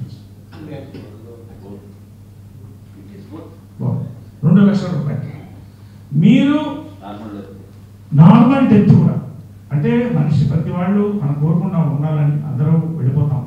బాగుంది. రెండు లక్షల రూపాయలు మీరు నార్మల్ డెత్ కూడా అంటే మనిషి ప్రతి వాళ్ళు మనం కోరుకుండా ఉండాలని అందరూ వెళ్ళిపోతాం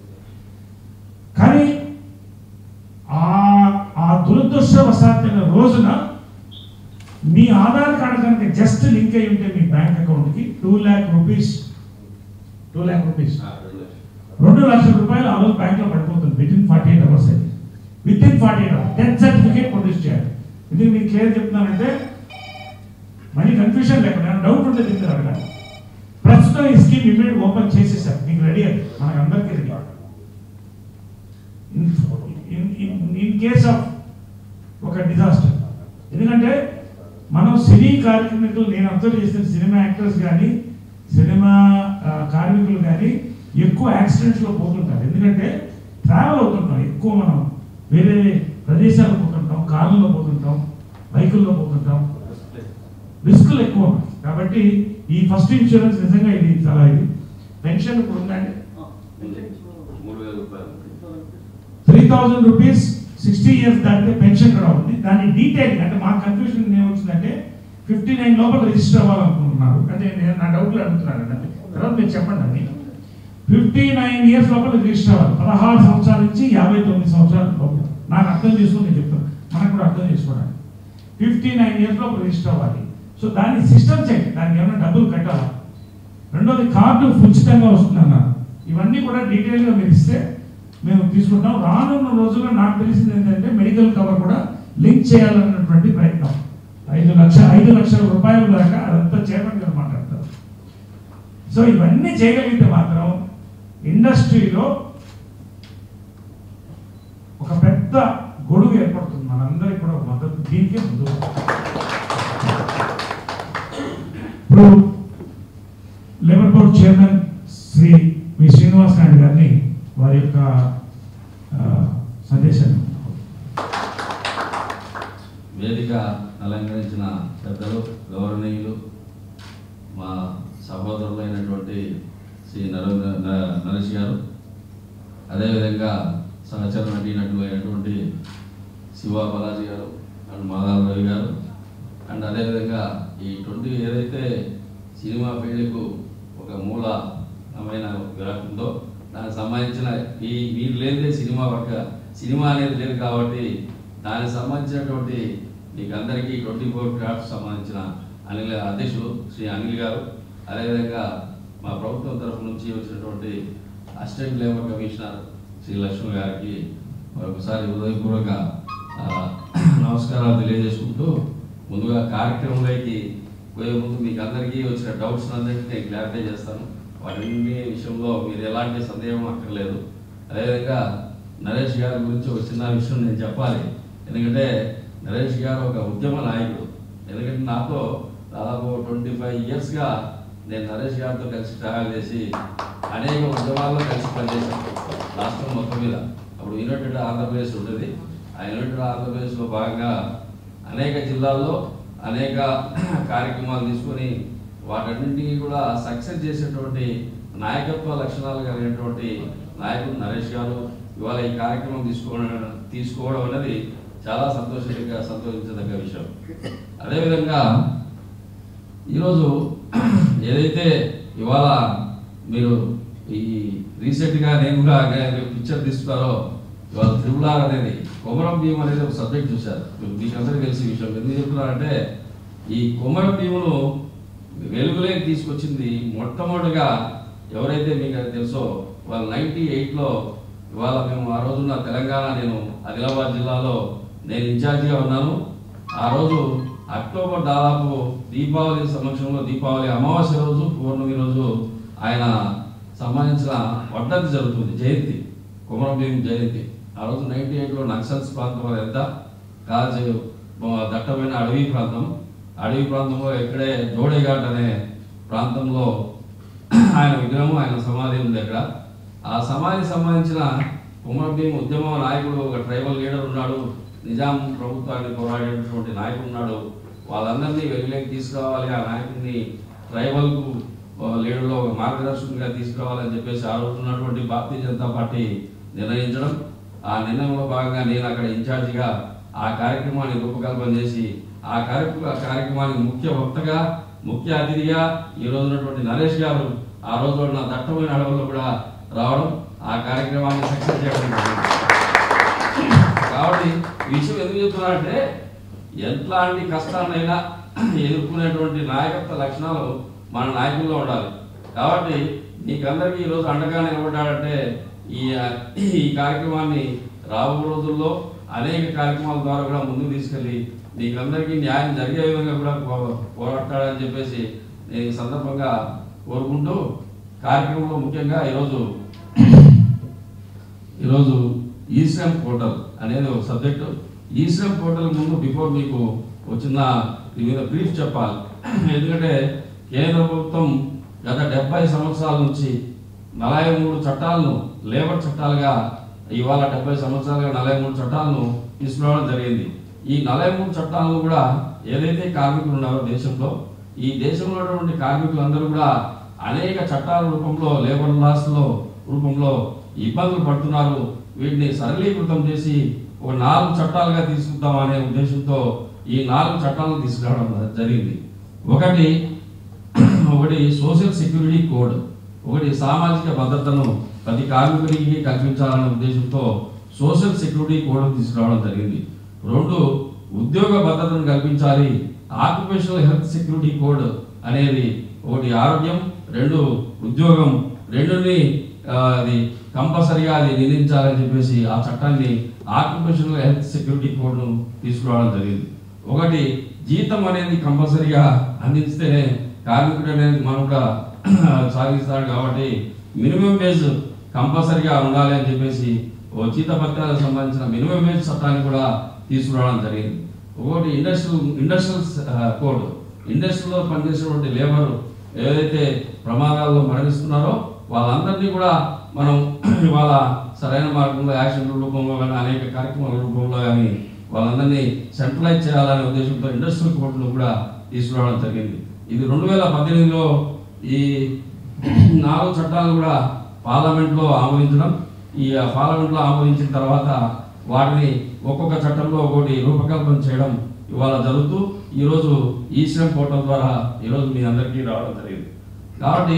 కానీ ఆ ఆ దురదృష్టవశాత్తైన రోజున మీ ఆధార్ కార్డు కనుక జస్ట్ లింక్ అయి ఉంటే మీ బ్యాంక్ అకౌంట్కి two lakh rupees two lakh rupees రెండు లక్షల రూపాయలు ఆ రోజు బ్యాంక్లో పడిపోతుంది within forty eight hours అయితే within forty eight hours death certificate produce చేయాలి ఇది మీకు క్లియర్ చెప్తున్నానంటే మళ్ళీ కన్ఫ్యూజన్ లేకుండా డౌట్ ఉంటే చెప్తారు అడగండి ప్రస్తుతం ఈ స్కీమ్ ఇమీడియట్ ఓపెన్ చేసేసారు మీకు రెడీ అది మనకు అందరికీ రెడీ ఇన్ కేస్ ఆఫ్ ఒక డిజాస్టర్ ఎందుకంటే మనం సినీ కార్మికులు నేను అబ్జర్వ్ చేసిన సినిమా యాక్టర్స్ కానీ సినిమా ఆ, కార్మికులు కానీ ఎక్కువ యాక్సిడెంట్స్లో పోతుంటారు ఎందుకంటే ట్రావెల్ అవుతుంటాం ఎక్కువ మనం వేరే ప్రదేశాలకు పోతుంటాం కార్లలో పోతుంటాం బైకుల్లో పోతుంటాం రిస్కులు ఎక్కువ ఉన్నాయి. కాబట్టి ఈ ఫస్ట్ ఇన్సూరెన్స్ నిజంగా ఇది చాలా ఇది పెన్షన్ ఇప్పుడు ఉందండి మూడు వేల రూపాయలు three thousand rupees sixty years దాటితే పెన్షన్ కూడా ఉంది దాని డీటెయిల్ అంటే మా కన్ఫ్యూజన్ ఏమొచ్చిందంటే ఫిఫ్టీ నైన్ లోపల రిజిస్టర్ అవ్వాలనుకుంటున్నారు అంటే నేను నా డౌట్లు అడుగుతున్నాను అండి తర్వాత మీరు చెప్పండి అండి ఫిఫ్టీ నైన్ ఇయర్స్ లోపల రిజిస్టర్ అవ్వాలి పదహారు సంవత్సరాల నుంచి యాభై తొమ్మిది సంవత్సరాల లోపల నాకు అర్థం చేసుకుని నేను చెప్తాను మనకు కూడా అర్థం చేసుకోవడానికి ఫిఫ్టీ నైన్ ఇయర్స్ లోపల రిజిస్టర్ అవ్వాలి సో దాని సిస్టమ్ చెక్ దానికి ఏమైనా డబ్బులు కట్టాలా రెండోది కార్డు ఉచితంగా వస్తుంది అన్నారు ఇవన్నీ కూడా డీటెయిల్గా మీరు ఇస్తే మేము తీసుకుంటాం రానున్న రోజుల్లో నాకు తెలిసింది ఏంటంటే మెడికల్ కవర్ కూడా లింక్ చేయాలన్నటువంటి ప్రయత్నం ఐదు లక్ష ఐదు లక్షల రూపాయల దాకా అదంతా చేయమని గారు మాట్లాడతారు సో ఇవన్నీ చేయగలిగితే మాత్రం ఇండస్ట్రీలో ఒక పెద్ద గొడుగు ఏర్పడుతుంది మనందరికి కూడా ఒక మద్దతు దీనికే ముందు ఇప్పుడు labour board chairman Shri V Srinivas Naidu గారిని వారి యొక్క ఆ, సందేశాన్ని వేదిక అలంకరించిన పెద్దలు గౌరవనీయులు మా సహోదరులైనటువంటి శ్రీ నరేంద్ర న- నరేష్ గారు అదేవిధంగా సహచర నటీనటులు అయినటువంటి శివ బాలాజీ గారు అండ్ మాధవ రవి గారు అండ్ అదేవిధంగా ఈ ట్వంటీ ఏదైతే సినిమా ఫీల్డ్కు ఒక మూలమైన గ్రాఫ్ ఉందో దానికి సంబంధించిన ఈ మీరు లేనిదే సినిమా ఒక సినిమా అనేది లేదు కాబట్టి దానికి సంబంధించినటువంటి మీకు అందరికీ ట్వంటీ ఫోర్ క్రాఫ్ట్ సంబంధించిన అనిల్ అధ్యక్షులు శ్రీ అనిల్ గారు అదేవిధంగా మా ప్రభుత్వం తరఫు నుంచి వచ్చినటువంటి assistant labour commissioner Shri Lakshmi గారికి మరొకసారి హృదయపూర్వక ఆ, నమస్కారాలు తెలియజేసుకుంటూ ముందుగా కార్యక్రమంలోకి పోయే ముందు మీకు అందరికీ వచ్చిన డౌట్స్ అందరికీ నేను క్లారిఫై చేస్తాను వాటన్ని విషయంలో మీరు ఎలాంటి సందేహం అక్కర్లేదు అదేవిధంగా నరేష్ గారి గురించి ఒక చిన్న విషయం నేను చెప్పాలి ఎందుకంటే నరేష్ గారు ఒక ఉద్యమ నాయకుడు ఎందుకంటే నాతో దాదాపు ట్వంటీ ఫైవ్ ఇయర్స్గా నేను నరేష్ గారితో కలిసి ట్రావెల్ చేసి అనేక ఉద్యమాల్లో కలిసి పనిచేశాను రాష్ట్రం మొత్తం మీద అప్పుడు యునైటెడ్ ఆంధ్రప్రదేశ్ ఉంటుంది ఆ యునైటెడ్ ఆంధ్రప్రదేశ్లో భాగంగా అనేక జిల్లాల్లో అనేక కార్యక్రమాలు తీసుకొని వాటన్నింటినీ కూడా సక్సెస్ చేసేటువంటి నాయకత్వ లక్షణాలు కలిగినటువంటి నాయకుడు నరేష్ గారు ఇవాళ ఈ కార్యక్రమం తీసుకోవడం తీసుకోవడం అనేది చాలా సంతోషంగా సంతోషించదగ్గ విషయం అదేవిధంగా ఈరోజు ఏదైతే ఇవాళ మీరు ఈ రీసెంట్గా నేను కూడా పిక్చర్ తీసుకున్నారో ఇవాళ త్రిబుల్ ఆర్ అనేది కొమరం భీమ్ అనేది ఒక సబ్జెక్ట్ చూశారు మీకు మీకు అందరికీ తెలిసిన విషయం ఎందుకు చెప్తున్నారంటే ఈ కొమరం భీమును వెలుగులోకి తీసుకొచ్చింది మొట్టమొదటిగా ఎవరైతే మీకు అది తెలుసో వాళ్ళు నైన్టీ ఎయిట్లో ఇవాళ మేము ఆ రోజున తెలంగాణ నేను ఆదిలాబాద్ జిల్లాలో నేను ఇన్ఛార్జిగా ఉన్నాను ఆ రోజు అక్టోబర్ దాదాపు దీపావళి సమక్షంలో దీపావళి అమావాస్య రోజు పౌర్ణమి రోజు ఆయన సంబంధించిన వర్ధంతి జరుగుతుంది జయంతి కుమరం భీం జయంతి ఆ రోజు నైన్టీ ఎయిట్లో నక్సల్స్ ప్రాంతం అది ఎంత కాజ్ దట్టమైన అడవి ప్రాంతం అడవి ప్రాంతంలో ఇక్కడే జోడేఘాట్ అనే ప్రాంతంలో ఆయన విగ్రహం ఆయన సమాధి ఉంది అక్కడ ఆ సమాధికి సంబంధించిన కుమరం భీం ఉద్యమ నాయకుడు ఒక ట్రైబల్ లీడర్ ఉన్నాడు నిజాం ప్రభుత్వాన్ని పోరాడేటటువంటి నాయకుడు ఉన్నాడు వాళ్ళందరినీ వెలుగులోకి తీసుకురావాలి ఆ నాయకుడిని ట్రైబల్కు లీడర్లో ఒక మార్గదర్శకునిగా తీసుకురావాలని చెప్పేసి ఆ రోజు ఉన్నటువంటి భారతీయ జనతా పార్టీ నిర్ణయించడం ఆ నిర్ణయంలో భాగంగా నేను అక్కడ ఇన్ఛార్జిగా ఆ కార్యక్రమాన్ని రూపకల్పన చేసి ఆ కార్యక్రమ కార్యక్రమానికి ముఖ్య వక్తగా ముఖ్య అతిథిగా ఈ రోజు ఉన్నటువంటి నరేష్ గారు ఆ రోజు నా దట్టమైన అడవుల్లో కూడా రావడం ఆ కార్యక్రమాన్ని సక్సెస్ చేయడం జరిగింది. కాబట్టి ఈ విషయం ఎందుకు చెప్తున్నానంటే ఎట్లాంటి కష్టాన్నైనా ఎదుర్కొనేటువంటి నాయకత్వ లక్షణాలు మన నాయకుల్లో ఉండాలి కాబట్టి మీకందరికీ ఈరోజు అండగా నిలబడ్డాడంటే ఈ ఈ కార్యక్రమాన్ని రాబో రోజుల్లో అనేక కార్యక్రమాల ద్వారా కూడా ముందుకు తీసుకెళ్ళి మీకందరికీ న్యాయం జరిగే విధంగా కూడా పో- పోరాడతాడని చెప్పేసి నేను ఈ సందర్భంగా కోరుకుంటూ కార్యక్రమంలో ముఖ్యంగా ఈరోజు ఈరోజు ఈశ్రమ్ పోర్టల్ అనేది ఒక సబ్జెక్టు ఈశ్రమ్ పోర్టల్ ముందు బిఫోర్ మీకు వచ్చిన దీని మీద బ్రీఫ్ చెప్పాలి ఎందుకంటే కేంద్ర ప్రభుత్వం గత డెబ్బై సంవత్సరాల నుంచి నలభై మూడు చట్టాలను లేబర్ చట్టాలుగా ఇవాళ డెబ్బై సంవత్సరాలుగా నలభై మూడు చట్టాలను తీసుకురావడం జరిగింది ఈ నలభై మూడు చట్టాలను కూడా ఏదైతే కార్మికులు ఉన్నారో దేశంలో ఈ దేశంలో ఉన్నటువంటి కార్మికులందరూ కూడా అనేక చట్టాల రూపంలో లేబర్ లాస్లో రూపంలో ఇబ్బందులు పడుతున్నారు వీటిని సరళీకృతం చేసి ఒక నాలుగు చట్టాలుగా తీసుకుందాం అనే ఉద్దేశంతో ఈ నాలుగు చట్టాలను తీసుకురావడం జరిగింది ఒకటి ఒకటి సోషల్ సెక్యూరిటీ కోడ్ ఒకటి సామాజిక భద్రతను ప్రతి కార్మికుడికి కల్పించాలనే ఉద్దేశంతో సోషల్ సెక్యూరిటీ కోడ్ తీసుకురావడం జరిగింది రెండు ఉద్యోగ భద్రతను కల్పించాలి ఆక్యుపేషనల్ హెల్త్ సెక్యూరిటీ కోడ్ అనేది ఒకటి ఆరోగ్యం రెండు ఉద్యోగం రెండుని ఆ, అది కంపల్సరిగా అది నిర్ణయించాలని చెప్పేసి ఆ చట్టాన్ని ఆక్యుపేషనల్ హెల్త్ సెక్యూరిటీ కోడ్ను తీసుకురావడం జరిగింది ఒకటి జీతం అనేది కంపల్సరిగా అందిస్తేనే కార్మికుడు అనేది మనం కూడా సాగిస్తాడు కాబట్టి మినిమం వేజ్ కంపల్సరిగా ఉండాలి అని చెప్పేసి ఓ జీత పత్రాలకు సంబంధించిన మినిమం వేజ్ చట్టాన్ని కూడా తీసుకురావడం జరిగింది ఒకటి ఇండస్ట్రియల్ ఇండస్ట్రియల్ కోడ్ ఇండస్ట్రీలో పనిచేసేటువంటి లేబర్ ఏదైతే ప్రమాదాల్లో మరణిస్తున్నారో వాళ్ళందరినీ కూడా మనం ఇవాళ సరైన మార్గంలో యాక్షన్ రూపంలో కానీ అనేక కార్యక్రమాల రూపంలో కానీ వాళ్ళందరినీ సెంట్రలైజ్ చేయాలనే ఉద్దేశంతో ఇండస్ట్రియల్ కోర్టును కూడా తీసుకురావడం జరిగింది ఇది రెండు వేల పద్దెనిమిదిలో ఈ నాలుగు చట్టాలు కూడా పార్లమెంట్లో ఆమోదించడం ఈ పార్లమెంట్లో ఆమోదించిన తర్వాత వాటిని ఒక్కొక్క చట్టంలో ఒకటి రూపకల్పన చేయడం ఇవాళ జరుగుతూ ఈరోజు ఈ శ్రమ్ పోర్టల్ ద్వారా ఈరోజు మీ అందరికీ రావడం జరిగింది కాబట్టి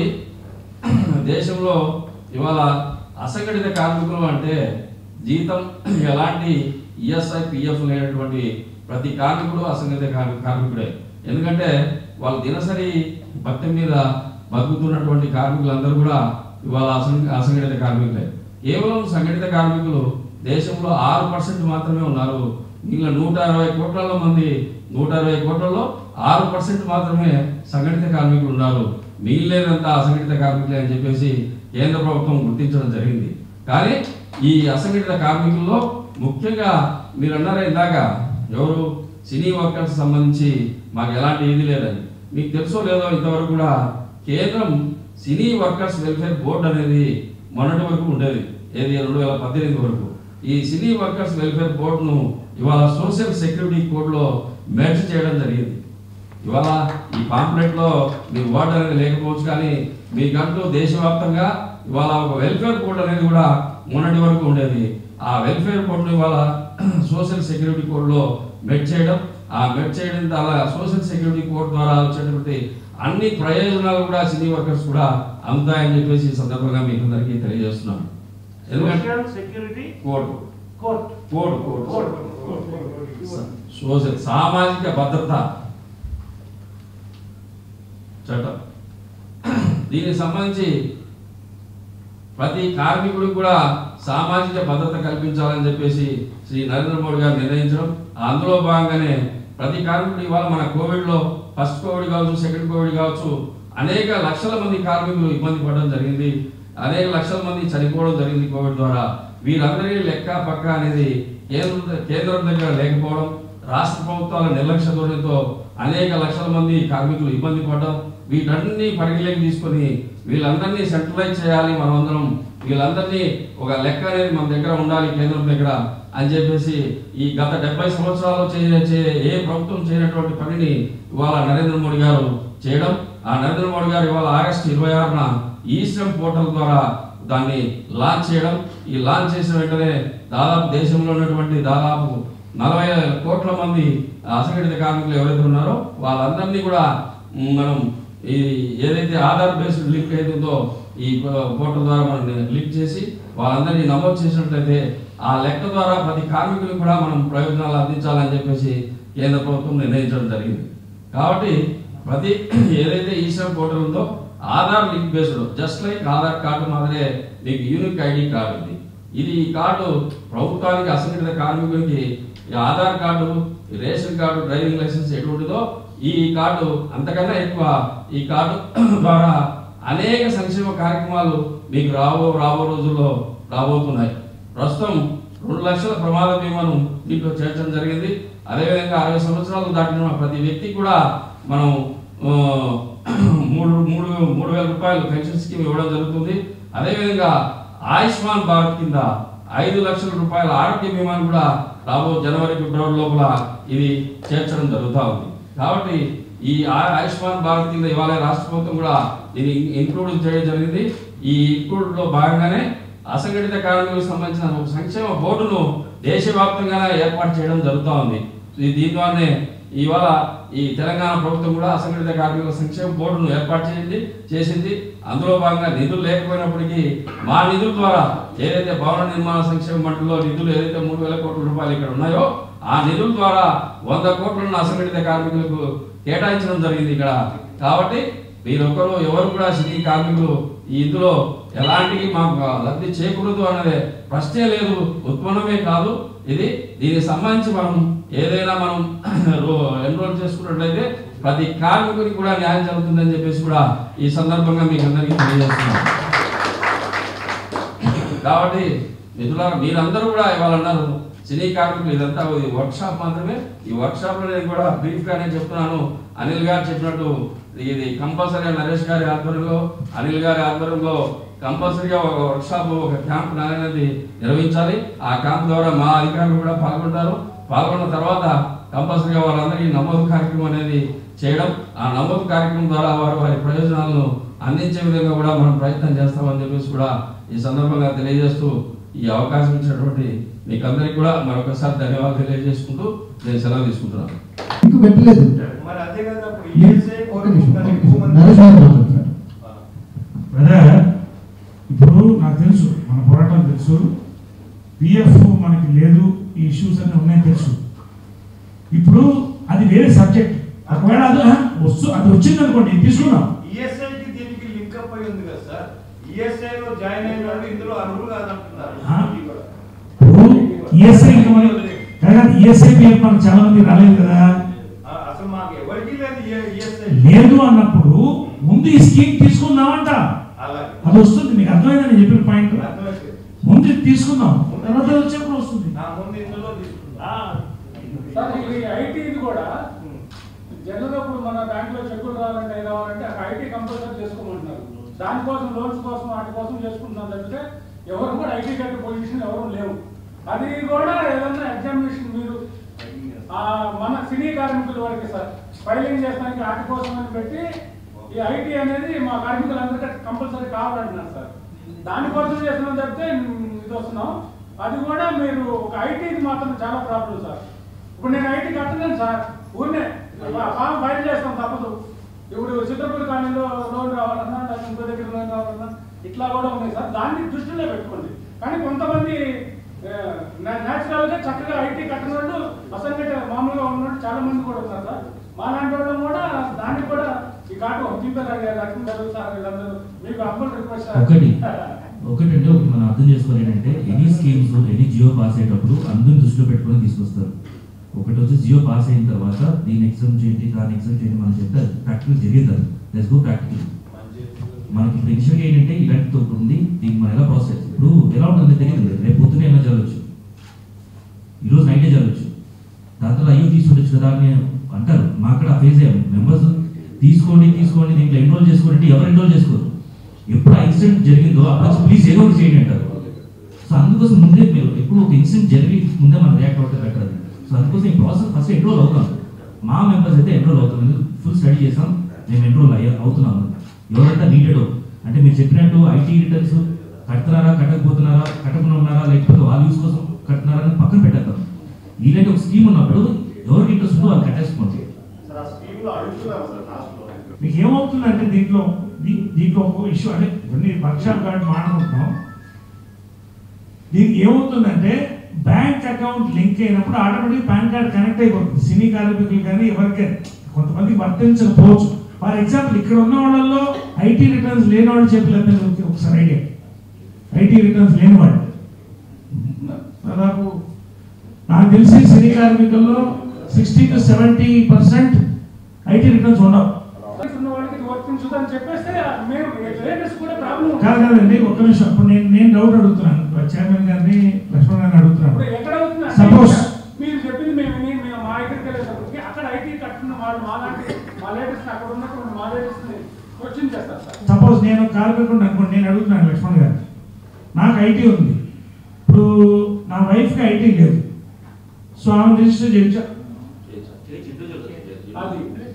దేశంలో ఇవాళ అసంఘటిత కార్మికులు అంటే జీతం ఎలాంటి ఈఎస్ఐ పిఎఫ్ లేనటువంటి ప్రతి కార్మికుడు అసంఘటిత కార్మి- కార్మికుడే ఎందుకంటే వాళ్ళ దినసరి భక్తి మీద బతుకుతున్నటువంటి కార్మికులందరూ కూడా ఇవాళ అసంఘ అసంఘటిత కార్మికులే కేవలం సంఘటిత కార్మికులు దేశంలో ఆరు పర్సెంట్ మాత్రమే ఉన్నారు మిగిలిన నూట అరవై కోట్ల మంది నూట అరవై కోట్లలో ఆరు పర్సెంట్ మాత్రమే సంఘటిత కార్మికులు ఉన్నారు మిగిలినదంతా అసంఘటిత కార్మికులే అని చెప్పేసి కేంద్ర ప్రభుత్వం గుర్తించడం జరిగింది కానీ ఈ అసంఘటిత కార్మికుల్లో ముఖ్యంగా మీరు అన్నారా ఇందాక ఎవరు సినీ వర్కర్స్ సంబంధించి మాకు ఎలాంటి ఇది లేదని మీకు తెలుసో లేదో ఇంతవరకు కూడా కేంద్రం సినీ వర్కర్స్ వెల్ఫేర్ బోర్డు అనేది మొన్నటి వరకు ఉండేది ఏది రెండు వేల పద్దెనిమిది వరకు ఈ సినీ వర్కర్స్ వెల్ఫేర్ బోర్డును ఇవాళ సోషల్ సెక్యూరిటీ కోడ్లో మెర్జ్ చేయడం జరిగింది ఇవాళ ఈ పాంప్లెట్ లో మీ ఓటర్ అనేది లేకపోవచ్చు కానీ మీకంటూ దేశవ్యాప్తంగా ఇవాళ ఒక వెల్ఫేర్ కోడ్ అనేది కూడా మొన్నటి వరకు ఉండేది ఆ వెల్ఫేర్ కోడ్ ఇవాళ సోషల్ సెక్యూరిటీ కోడ్ లో మెట్ చేయడం ఆ మెట్ చేయడం ద్వారా సోషల్ సెక్యూరిటీ కోడ్ ద్వారా వచ్చేటువంటి అన్ని ప్రయోజనాలు కూడా సినీ వర్కర్స్ కూడా అందుతాయని చెప్పేసి ఈ సందర్భంగా మీకు అందరికీ తెలియజేస్తున్నాను ఎందుకంటే social security code court code code court social సామాజిక భద్రత చట్టం దీనికి సంబంధించి ప్రతి కార్మికుడికి కూడా సామాజిక భద్రత కల్పించాలని చెప్పేసి శ్రీ నరేంద్ర మోడీ గారు నిర్ణయించడం అందులో భాగంగానే ప్రతి కార్మికుడు ఇవాళ మన కోవిడ్లో ఫస్ట్ కోవిడ్ కావచ్చు సెకండ్ కోవిడ్ కావచ్చు అనేక లక్షల మంది కార్మికులు ఇబ్బంది పడడం జరిగింది అనేక లక్షల మంది చనిపోవడం జరిగింది కోవిడ్ ద్వారా వీరందరికీ లెక్క పక్క అనేది కేంద్ర కేంద్రం దగ్గర లేకపోవడం రాష్ట్ర ప్రభుత్వాల నిర్లక్ష్య ధోరణితో అనేక లక్షల మంది కార్మికులు ఇబ్బంది పడడం వీటన్ని పరిగణలోకి తీసుకొని వీళ్ళందరినీ సెంట్రలైజ్ చేయాలి మనమందరం వీళ్ళందరినీ ఒక లెక్క అనేది మన దగ్గర ఉండాలి కేంద్రం దగ్గర అని చెప్పేసి ఈ గత డెబ్బై సంవత్సరాలు చే చే- ఏ ప్రభుత్వం చేయనటువంటి పనిని ఇవాళ నరేంద్ర మోడీ గారు చేయడం ఆ నరేంద్ర మోడీ గారు ఇవాళ ఆగస్టు ఇరవై ఆరున ఈ శ్రమ్ పోర్టల్ ద్వారా దాన్ని లాంచ్ చేయడం ఈ లాంచ్ చేసిన వెంటనే దాదాపు దేశంలో ఉన్నటువంటి దాదాపు నలభై కోట్ల మంది అసంఘటిత కార్మికులు ఎవరైతే ఉన్నారో వాళ్ళందరినీ కూడా మ్, మనం ఈ ఏదైతే ఆధార్ బేస్డ్ లింక్ అవుతుందో ఈ పో- పోర్టల్ ద్వారా మనం లింక్ చేసి వాళ్ళందరినీ నమోదు చేసినట్లయితే ఆ లెక్క ద్వారా ప్రతి కార్మికులకు కూడా మనం ప్రయోజనాలు అందించాలని చెప్పేసి కేంద్ర ప్రభుత్వం నిర్ణయించడం జరిగింది కాబట్టి ప్రతి ఏదైతే ఈ శ్రమ్ పోర్టల్ ఉందో Aadhaar link based just like Aadhaar card మాదిరే మీకు యూనిక్ ఐడి కార్డు ఉంది ఇది ఈ కార్డు ప్రభుత్వానికి అసంఘటిత కార్మికునికి ఈ ఆధార్ కార్డు ఈ రేషన్ కార్డు డ్రైవింగ్ లైసెన్స్ ఎటువంటిదో ఈ కార్డు అంతకన్నా ఎక్కువ ఈ కార్డు ద్వారా అనేక సంక్షేమ కార్యక్రమాలు మీకు రాబో రాబో రోజుల్లో రాబోతున్నాయి ప్రస్తుతం రెండు లక్షల ప్రమాద బీమాను దీంట్లో చేర్చడం జరిగింది అదేవిధంగా అరవై సంవత్సరాలు దాటిన ప్రతి వ్యక్తికి కూడా మనం ఆ, మూడు మూడు మూడు వేల రూపాయలు పెన్షన్ స్కీమ్ ఇవ్వడం జరుగుతుంది అదేవిధంగా ఆయుష్మాన్ భారత్ కింద ఐదు లక్షల రూపాయల ఆరోగ్య బీమాను కూడా రాబో జనవరి ఫిబ్రవరి లోపల ఇది చేర్చడం జరుగుతూ ఉంది కాబట్టి ఈ ఆ- ఆయుష్మాన్ భారత్ కింద ఇవాళ రాష్ట్ర ప్రభుత్వం కూడా దీన్ని ఇంక్లూడ్ చేయడం జరిగింది ఈ ఇంక్లూడ్ లో భాగంగానే అసంఘటిత కార్మికులకు సంబంధించిన ఒక సంక్షేమ బోర్డును దేశవ్యాప్తంగా ఏర్పాటు చేయడం జరుగుతూ ఉంది ఈ- దీని ద్వారానే ఇవాళ ఈ తెలంగాణ ప్రభుత్వం కూడా అసంఘటిత కార్మికుల సంక్షేమ బోర్డును ఏర్పాటు చేసింది చేసింది అందులో భాగంగా నిధులు లేకపోయినప్పటికీ మా నిధుల ద్వారా ఏదైతే భవన నిర్మాణ సంక్షేమ మండలిలో నిధులు ఏదైతే మూడు వేల కోట్ల రూపాయలు ఇక్కడ ఉన్నాయో ఆ నిధుల ద్వారా వంద కోట్లను అసంఘటిత కార్మికులకు కేటాయించడం జరిగింది ఇక్కడ కాబట్టి మీరొకరు ఎవరు కూడా సినీ కార్మికులు ఈ ఇందులో ఎలాంటి మాకు లబ్ధి చేకూడదు అన్నదే ప్రశ్నే లేదు ఉత్పన్నమే కాదు ఇది దీనికి సంబంధించి మనం ఏదైనా మనం ఎన్రోల్ చేసుకున్నట్లయితే ప్రతి కార్మికునికి కూడా న్యాయం జరుగుతుందని చెప్పేసి కూడా ఈ సందర్భంగా మీకు అందరికీ తెలియజేస్తున్నాం కాబట్టి మిత్రులారా మీరందరూ కూడా ఇవాళ అన్నారు సినీ కార్మికులు ఇదంతా వర్క్ షాప్ మాత్రమే ఈ వర్క్ షాప్ లో నేను కూడా బ్రీఫ్ గానే చెప్తున్నాను అనిల్ గారు చెప్పినట్టు ఇది కంపల్సరీగా నరేష్ గారి ఆధ్వర్యంలో అనిల్ గారి ఆధ్వర్యంలో కంపల్సరీగా ఒక వర్క్ షాప్ ఒక క్యాంప్ అనేది నిర్వహించాలి ఆ క్యాంప్ ద్వారా మా అధికారులు కూడా పాల్గొంటారు పాల్గొన్న తర్వాత కంపల్సరీగా వాళ్ళందరికీ నమోదు కార్యక్రమం అనేది చేయడం ఆ నమోదు కార్యక్రమం ద్వారా వారి వారి ప్రయోజనాలను అందించే విధంగా కూడా మనం ప్రయత్నం చేస్తామని చెప్పేసి కూడా ఈ సందర్భంగా తెలియజేస్తూ ఈ అవకాశం ఇచ్చినటువంటి మీకు అందరికీ కూడా మరొకసారి ధన్యవాదాలు తెలియజేసుకుంటూ నేను సెలవు తీసుకుంటున్నాను ఇంక పెట్టలేదు మరి అదే కదా ఇప్పుడు ఈ- ఈఎస్ఐ ఒక నిమిషం, ఒక ఎక్కువ నిమిషం. మంది- నరేష్ గారు మాట్లాడతారు. బ్రదర్ ఇప్పుడు నాకు తెలుసు మన పోరాటం తెలుసు పిఎఫ్ మనకి లేదు ఈ ఇష్యూస్ అన్నీ ఉన్నాయని తెలుసు ఇప్పుడు అది వేరే సబ్జెక్ట్ ఒకవేళ అది ఆ, వస్తు అది వచ్చింది అనుకోండి తీసుకున్నాం ఈఎస్ఐకి దీనికి లింక్ అప్ అయి ఉంది కదా సార్ ఈఎస్ఐ లో జాయిన్ అయిన వాళ్ళు ఇందులో అర్హులు కాదంటున్నారు ఆ? ఇప్పుడు ఈఎస్ఐ ఇంకా మనకి కదా ఈఎస్ఐ పిఎఫ్ మనకు చాలా మంది రాలేదు కదా ఆ, అసలు మాకు ఎవరికి లేదు ఈఎస్ఐ లేదు అన్నప్పుడు ముందు ఈ స్కీమ్ తీసుకుందామంట అలాగే అది వస్తుంది మీకు అర్థమైందా నేను చెప్పిన పాయింట్ అర్థమైంది. ముందు ఇది తీసుకుందాం తర్వాత వచ్చేప్పుడు వస్తుంది నా ముందు ఇందులో తీసుకుందాం సార్ ఈ ఐటీది కూడా జనరల్ ఇప్పుడు మన బ్యాంక్ లో చెక్కులు రావాలంటే ఏం రావాలంటే అక్కడ ఐటీ కంపల్సరీ చేసుకోమంటున్నారు దానికోసం లోన్స్ కోసం వాటి కోసం చేసుకుంటున్నాం తప్పితే ఎవరు కూడా ఐటీ కట్టే పొజిషన్ ఎవరు లేవు అది కూడా ఏదన్నా ఎగ్జామినేషన్ మీరు ఆ, మన సినీ కార్మికుల వరకు సార్ ఫైలింగ్ చేస్తానికి వాటి కోసం అని పెట్టి ఈ ఐటీ అనేది మా కార్మికులందరికీ కంపల్సరీ కావాలంటున్నారు సార్ దానికోసం చేస్తున్నాం తప్పితే ఇది వస్తున్నాం అది కూడా మీరు ఒక ఐటీకి మాత్రం చాలా ప్రాబ్లం సార్ ఇప్పుడు నేను ఐటీ కట్టలేను సార్ ఊరినే ఫామ్ ఫైల్ చేస్తాం తప్పదు ఇప్పుడు చిత్రపూడి కాలనీలో లోన్ రావాలన్నా లేకపోతే ఇంకో దగ్గర లోన్ రావాలన్నా ఇట్లా కూడా ఉన్నాయి సార్ దాన్ని దృష్టిలో పెట్టుకోండి కానీ కొంతమంది నేచురల్ గా చక్కగా ఐటీ కట్టిన వాళ్ళు అసలు మామూలుగా ఉన్నట్టు చాలా మంది కూడా ఉన్నారు సార్ మా లాంటి వాళ్ళు కూడా దానికి కూడా ఈ కాటు దింపేదాన్ని రకం సార్ వీళ్ళందరూ మీకు అప్పులు రిక్వెస్ట్ ఒకటి ఒకటంటే ఒకటి మనం అర్థం చేసుకోవాలి ఏంటంటే any schemes any GO pass అయ్యేటప్పుడు అందరిని దృష్టిలో పెట్టుకొని తీసుకొస్తారు ఒకటి వచ్చి జియో పాస్ అయిన తర్వాత దీని ఎగ్జామ్ చేయండి దాని ఎగ్జామ్ చేయండి మనం చెప్తే ప్రాక్టికల్ జరిగింది లెట్స్ గో ప్రాక్టికల్ మనకి ఇప్పుడు ఇనిషియల్గా ఏంటంటే ఇలాంటితో ఒకటి ఉంది దీనికి మనం ఎలా ప్రాసెస్ ఇప్పుడు ఎలా ఉంటుంది తెలియదు రేపు పొద్దునే ఎలా జరగచ్చు ఈరోజు నైటే జరగచ్చు దాని తర్వాత అయ్యో తీసుకుంటచ్చు కదా అని అంటారు మా అక్కడ ఫేజ్ అయ్యాము మెంబర్స్ తీసుకోండి తీసుకోండి దీంట్లో ఎన్రోల్ చేసుకోండి అంటే ఎవరు ఎన్రోల్ చేసుకోరు ఎప్పుడు ఆ ఇన్సిడెంట్ జరిగిందో అప్పుడు ప్లీజ్ ఏదో ఒకటి చేయండి అంటారు సో అందుకోసం ముందే మీరు ఎప్పుడు ఒక ఇన్సిడెంట్ జరిగి ముందే మనం రియాక్ట్ అవుతే బెటర్ అది సో అందుకోసం ఈ ప్రాసెస్ ఫస్ట్ ఎన్రోల్ అవుతాం మా మెంబర్స్ అయితే ఎన్రోల్ అవుతాం ఫుల్ స్టడీ చేసాం మేము ఎన్రోల్ అయ్యా అవుతున్నాము ఎవరైతే నీడెడ్ అంటే మీరు చెప్పినట్టు ఐటీ రిటర్న్స్ కడుతున్నారా కట్టకపోతున్నారా కట్టకుండా ఉన్నారా లేకపోతే వాళ్ళ యూస్ కోసం కడుతున్నారా అని పక్కన పెట్టేద్దాం ఇలాంటి ఒక స్కీమ్ ఉన్నప్పుడు ఎవరికి ఇంట్రెస్ట్ ఉందో వాళ్ళు కట్టేసుకోండి సార్ ఆ స్కీమ్ లో అడుగుతున్నారు సార్ లాస్ట్ లో మీకు ఏమవుతుందంటే దీంట్లో దీ- దీంట్లో ఒక ఇష్యూ అంటే కొన్ని వర్క్షాప్ కార్డు మాట్లాడుతున్నాం దీనికి ఏమవుతుందంటే బ్యాంక్ అకౌంట్ లింక్ అయినప్పుడు ఆటోమేటిక్ పాన్ కార్డ్ కనెక్ట్ అయిపోతుంది సినీ కార్మికులు కానీ ఎవరికైనా కొంతమందికి వర్తించకపోవచ్చు ఫర్ ఎగ్జాంపుల్ ఇక్కడ ఉన్న వాళ్ళల్లో ఐటీ రిటర్న్స్ లేని వాళ్ళు చెప్పలేదు ఒకసారి ఐడియా ఐటీ రిటర్న్స్ లేని వాళ్ళు దాదాపు నాకు తెలిసి సినీ కార్మికుల్లో sixty to seventy percent IT returns ఉండవు ఉన్న వాళ్ళకి ఇది వర్తించుదని చెప్పేస్తే మేము లేటెస్ట్ కూడా ప్రాబ్లం కాదు కాదండి ఒక్క నిమిషం ఇప్పుడు నేను నేను డౌట్ అడుగుతున్నాను చైర్మన్ గారిని లక్ష్మణ్ గారిని ఇప్పుడు అడుగుతున్నాను ఎక్కడ అవుతుంది Suppose- మీరు చెప్పింది మేము విని మేము మా దగ్గరికి వెళ్ళేటప్పటికి అక్కడ ఐటీ కట్టుకున్న వాళ్ళు మా లాంటి మా లేటెస్ట్ అక్కడ ఉన్నటువంటి మా లేటెస్ట్ క్వశ్చన్ చేస్తారు సార్ సపోజ్ నేను కార్మికుడు అనుకోండి నేను అడుగుతున్నాను లక్ష్మణ్ గారు నాకు ఐటీ ఉంది ఇప్పుడు నా వైఫ్కి ఐటీ లేదు సో ఆమె రిజిస్టర్ చేయొచ్చా అది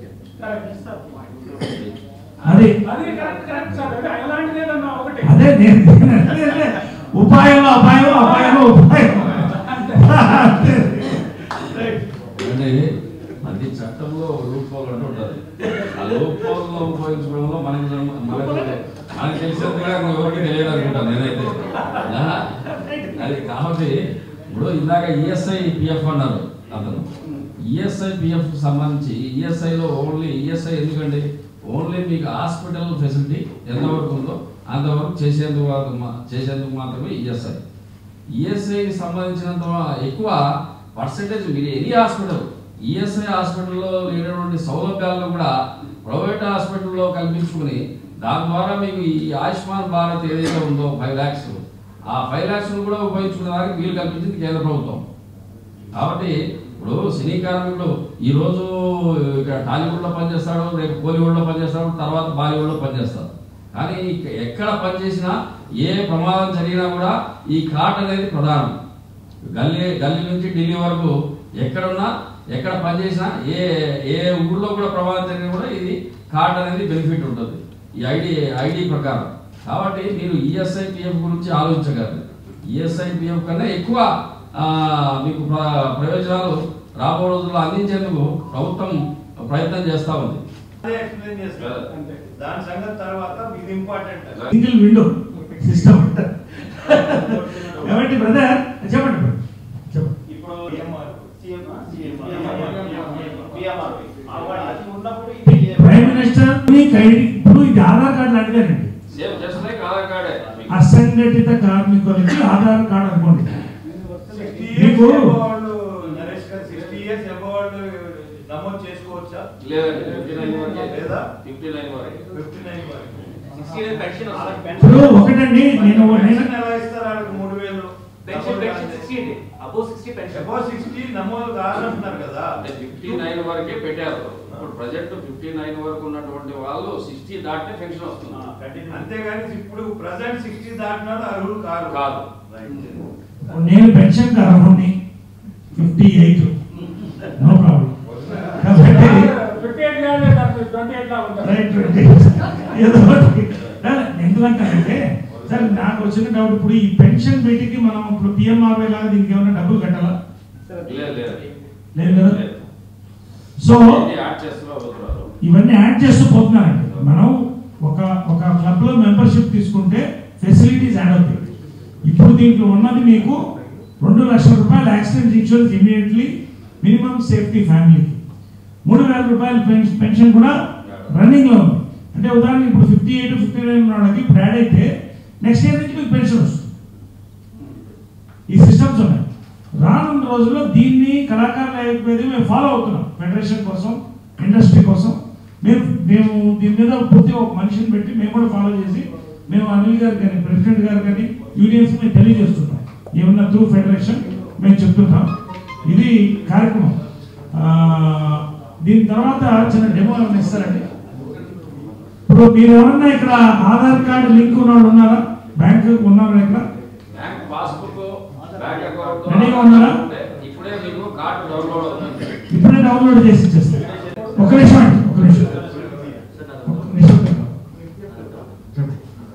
అది అది కరెక్ట్ కరెక్ట్ సార్ అదే అలాంటిది ఏదన్నా ఒకటి అదే నేను నేను అదే అదే. ఉపాయంలో అపాయం అపాయంలో ఉపాయం అంతే. రైట్. అంటే అది చట్టంలో లూప్ హోల్ అంటూ ఉంటుంది ఆ లూప్ హోల్ ఉపయోగించడంలో మనకి మనకి మనకి తెలిసినట్టుగా ఎవరికి తెలియదు అనుకుంటాను నేనైతే ఆ? అది కాబట్టి ఇప్పుడు ఇందాక ఈఎస్ఐ పిఎఫ్ అన్నారు అతను ఈఎస్ఐ పిఎఫ్ సంబంధించి ఈఎస్ఐలో ఓన్లీ ఈఎస్ఐ ఎందుకండి ఓన్లీ మీకు హాస్పిటల్ ఫెసిలిటీ ఎంతవరకు ఉందో అంతవరకు చేసేందుకు వరకు మా- చేసేందుకు మాత్రమే ఈఎస్ఐ ఈఎస్ఐకి సంబంధించినంత ఎక్కువ పర్సంటేజ్ మీరు ఎనీ హాస్పిటల్ ఈఎస్ఐ హాస్పిటల్లో లేనటువంటి సౌలభ్యాలను కూడా ప్రైవేట్ హాస్పిటల్లో కల్పించుకుని దాని ద్వారా మీకు ఈ ఆయుష్మాన్ భారత్ ఏదైతే ఉందో ఫైవ్ ల్యాక్స్ ఆ ఫైవ్ ల్యాక్స్ కూడా ఉపయోగించుకునేదానికి వీలు కల్పించింది కేంద్ర ప్రభుత్వం కాబట్టి ఇప్పుడు సినీ కార్మికుడు ఈ రోజు ఇక్కడ టాలీవుడ్లో పనిచేస్తాడు రేపు కోలీవుడ్లో పనిచేస్తాడు తర్వాత బాలీవుడ్లో పనిచేస్తాడు కానీ ఇక- ఎక్కడ పనిచేసినా ఏ ప్రమాదం జరిగినా కూడా ఈ కార్డ్ అనేది ప్రధానం గల్లీ గల్లీ నుంచి ఢిల్లీ వరకు ఎక్కడున్నా ఎక్కడ పనిచేసినా ఏ ఏ ఊళ్ళో కూడా ప్రమాదం జరిగినా కూడా ఇది కార్డ్ అనేది బెనిఫిట్ ఉంటుంది ఈ ఐడి ఐడి ప్రకారం కాబట్టి మీరు ఈఎస్ఐ పిఎఫ్ గురించి ఆలోచించగలరు ఈఎస్ఐ పిఎఫ్ కన్నా ఎక్కువ ఆ, మీకు ప్ర- ప్రయోజనాలు రాబో రోజుల్లో అందించేందుకు ప్రభుత్వం ప్రయత్నం చేస్తూ ఉంది అదే ఎక్స్ప్లెయిన్ చేస్తారు దాని సంగతి తర్వాత ఇది ఇంపార్టెంట్ సింగిల్ విండో సిస్టమ్ కాబట్టి బ్రదర్ చెప్పండి brother. చెప్పండి ఇప్పుడు ఎంఆర్ అది ఉన్నప్పుడు ఇది ప్రైమ్ మినిస్టర్ మీ ఖైదీ ఇప్పుడు ఇది ఆధార్ కార్డు లాంటిదేనండి సేమ్ జస్ట్ లైక్ ఆధార్ కార్డే అసంఘటిత కార్మికులకి ఆధార్ కార్డు అనుకోండి సిక్స్టీ మీకు- ఇయర్స్ వాళ్ళు నరేష్ గారు సిక్స్టీ ఇయర్స్ వాళ్ళు నమోదు చేసుకోవచ్చా లేదండి ఫిఫ్టీ నైన్ వరకే లేదా? ఫిఫ్టీ నైన్ వరకే ఫిఫ్టీ నైన్ వరకు పెన్షన్ ఇప్పుడు ఒకటండి నేను నేను పెన్షన్ ఎలా ఇస్తారు వాళ్ళకి మూడు వేలు పెన్షన్ పెన్షన్ సిక్స్టీ అండి above sixty pension above sixty నమోదు కాదంటున్నారు కదా అంటే ఫిఫ్టీ నైన్ వరకే పెట్టారు ఇప్పుడు ప్రజెంట్ ఫిఫ్టీ నైన్ వరకు ఉన్నటువంటి వాళ్ళు సిక్స్టీ దాటితే పెన్షన్ వస్తుంది అంతేగాని ఇప్పుడు ప్రజెంట్ సిక్స్టీ దాటినాడు అర్హులు కాదు కాదు. Right. నేను పెన్షన్ అర్హుడిని ఫిఫ్టీ ఎయిట్ నో ప్రాబ్లం కాబట్టి ఫిఫ్టీ ఎయిట్ కాదు ట్వంటీ ఎయిట్ లా ఉంటారు రైట్ రైట్. ఏదో ఒకటి. ఎందుకంటే సార్ నాకు వచ్చిన డౌట్ ఇప్పుడు ఈ పెన్షన్ వీటికి మనం ఇప్పుడు పిఎంఆర్వై లాగా దీనికి ఏమైనా డబ్బులు కట్టాలా లేదు లేదు లేదు కదా లేదు. సో ఇవన్నీ యాడ్ చేస్తున్నా పోతున్నారు ఇవన్నీ యాడ్ చేస్తూ పోతున్నారండి మనం ఒక ఒక క్లబ్ లో మెంబర్షిప్ తీసుకుంటే ఫెసిలిటీస్ యాడ్ అవుతాయి ఇప్పుడు దీంట్లో ఉన్నది మీకు రెండు లక్షల రూపాయలు accident insurance immediately minimum safety ఫ్యామిలీకి మూడు వేల రూపాయల పెన్షన్ పెన్షన్ కూడా రన్నింగ్ లో ఉంది అంటే ఉదాహరణ ఇప్పుడు ఫిఫ్టీ ఎయిట్ ఫిఫ్టీ నైన్ ఉన్న వాళ్ళకి ఇప్పుడు యాడ్ అయితే నెక్స్ట్ ఇయర్ నుంచి మీకు పెన్షన్ వస్తుంది ఈ సిస్టమ్స్ ఉన్నాయి రానున్న రోజుల్లో దీన్ని కళాకారుల అయిపోయేది మేము ఫాలో అవుతున్నాం ఫెడరేషన్ కోసం ఇండస్ట్రీ కోసం మేము మేము దీని మీద పూర్తిగా ఒక మనిషిని పెట్టి మేము కూడా ఫాలో చేసి మేము అనిల్ గారు కానీ ప్రెసిడెంట్ గారు కానీ యూనియన్స్ మేము తెలియజేస్తున్నాం ఏమన్నా త్రూ ఫెడరేషన్ మేము చెప్తున్నాం ఇది కార్యక్రమం ఆ, దీని తర్వాత చిన్న డెమో ఏమైనా ఇస్తారండి ఇప్పుడు మీరు ఎవరన్నా ఇక్కడ ఆధార్ కార్డు లింక్ ఉన్న వాళ్ళు ఉన్నారా బ్యాంక్ ఉన్నారా ఇక్కడ బ్యాంక్ పాస్బుక్ బ్యాంక్ అకౌంట్ రెడీగా ఉన్నారా? ఇప్పుడే మీకు కార్డు డౌన్లోడ్ అవుతుంది ఇప్పుడే డౌన్లోడ్ చేసి ఇచ్చేస్తాను ఒక నిమిషం అండి ఒక నిమిషం ఒక నిమిషం చెప్పండి.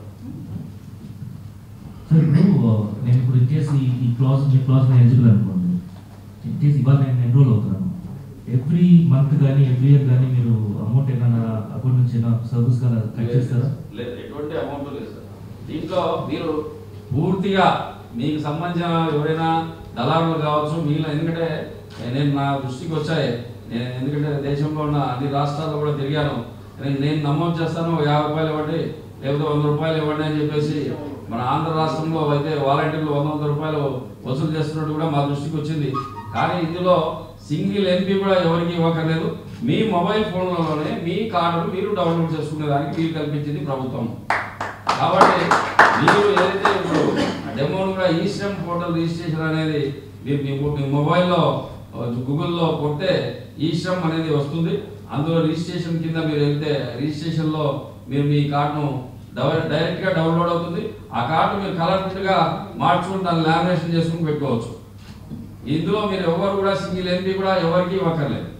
సార్ ఇప్పుడు నేను ఇప్పుడు ఇన్ కేసు ఈ ఈ క్లాస్ మీ క్లాస్ నేను ఎలిజిబుల్ అనుకోండి ఇన్ కేసు ఇవాళ నేను ఎన్రోల్ అవుతున్నాను ఎవ్రీ మంత్ కానీ ఎవ్రీ ఇయర్ కానీ మీరు అమౌంట్ ఏమైనా అకౌంట్ నుంచి ఏమైనా సర్వీస్ కానీ కట్ చేస్తారా లేదు ఎటువంటి అమౌంట్ లేదు సార్ దీంట్లో మీరు పూర్తిగా మీకు సంబంధించిన ఎవరైనా దళారులు కావచ్చు మిగిలిన ఎందుకంటే నేను నా దృష్టికి వచ్చాయి నేను ఎందుకంటే దేశంలో ఉన్న అన్ని రాష్ట్రాల్లో కూడా తిరిగాను నేను నేను నమోదు చేస్తాను ఒక యాభై రూపాయలు ఇవ్వండి లేకపోతే వంద రూపాయలు ఇవ్వండి అని చెప్పేసి మన ఆంధ్ర రాష్ట్రంలో అయితే వాలంటీర్లు వంద వంద రూపాయలు వసూలు చేస్తున్నట్టు కూడా మా దృష్టికి వచ్చింది కానీ ఇందులో సింగిల్ ఎంపీ కూడా ఎవరికి ఇవ్వక్కర్లేదు మీ మొబైల్ ఫోన్లలోనే మీ కార్డును మీరు డౌన్లోడ్ చేసుకునే దానికి వీలు కల్పించింది ప్రభుత్వం కాబట్టి మీరు ఏదైతే ఇప్పుడు డెమోను కూడా ఈ శ్రమ్ పోర్టల్ రిజిస్ట్రేషన్ అనేది మీరు మీ మొ- మీ మొబైల్లో ఆ, గూగుల్లో కొడితే ఈ శ్రమ్ అనేది వస్తుంది అందులో రిజిస్ట్రేషన్ కింద మీరు వెళ్తే రిజిస్ట్రేషన్లో మీరు మీ కార్డును డై- డైరెక్ట్గా డౌన్లోడ్ అవుతుంది ఆ కార్డు మీరు కలర్ ప్రింట్గా మార్చుకుని దాన్ని లామినేషన్ చేసుకుని పెట్టుకోవచ్చు ఇందులో మీరు ఎవరు కూడా సింగిల్ ఎంపీ కూడా ఎవరికి ఇవ్వక్కర్లేదు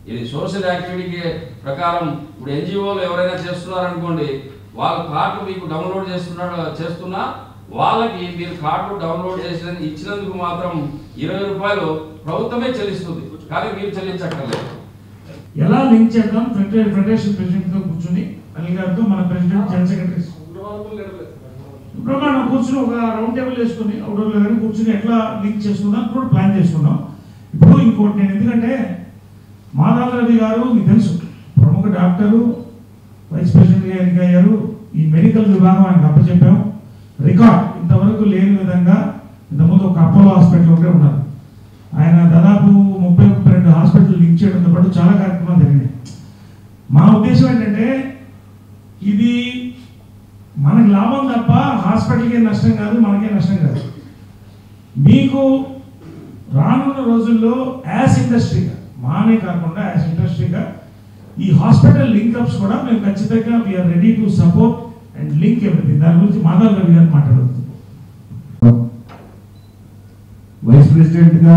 ఇది సోషల్ యాక్టివిటీకి ప్రకారం ఇప్పుడు ఎన్జిఓలు ఎవరైనా చేస్తున్నారనుకోండి వాళ్ళ కార్డు మీకు డౌన్లోడ్ చేస్తున్నాడు చేస్తున్నా వాళ్ళకి మీరు కార్డు డౌన్లోడ్ చేసిన ఇచ్చినందుకు మాత్రం ఇరవై రూపాయలు ప్రభుత్వమే చెల్లిస్తుంది కానీ మీరు చెల్లించక్కర్లేదు ఎలా లింక్ చేద్దాం ఫెడరే- ఫెడరేషన్ ప్రెసిడెంట్ తో కూర్చుని అనిల్ గారితో మన ప్రెసిడెంట్ జనరల్ సెక్రటరీ ఇప్పుడు మనం కూర్చుని ఒక రౌండ్ టేబుల్ వేసుకుని అవుట్డోర్ కానీ కూర్చుని ఎట్లా లింక్ చేసుకుందాం కూడా ప్లాన్ చేసుకున్నాం ఇప్పుడు ఇంకోటి నేను ఎందుకంటే మాధవ రవి గారు మీకు తెలుసు ప్రముఖ డాక్టరు వైస్ ప్రెసిడెంట్గా ఎన్నికయ్యారు ఈ మెడికల్ విభాగం ఆయనకు అప్పచెప్పాం రికార్డ్ ఇంతవరకు లేని విధంగా ఇంతకుముందు ఒక అపోలో హాస్పిటల్ ఒకటే ఉన్నారు ఆయన దాదాపు ముప్పై ముప్పై రెండు హాస్పిటల్ లింక్ చేయడంతో పాటు చాలా కార్యక్రమాలు జరిగినాయి మా ఉద్దేశం ఏంటంటే ఇది మనకి లాభం తప్ప హాస్పిటల్కి నష్టం కాదు మనకే నష్టం కాదు మీకు రానున్న రోజుల్లో యాజ్ ఇండస్ట్రీగా మానే కాకుండా యాజ్ ఇండస్ట్రీగా ఈ హాస్పిటల్ లింకప్స్ కూడా మేము ఖచ్చితంగా we're ready to support and link everything దాని గురించి మాధవ్ రవి గారు మాట్లాడుతుంది వైస్ ప్రెసిడెంట్గా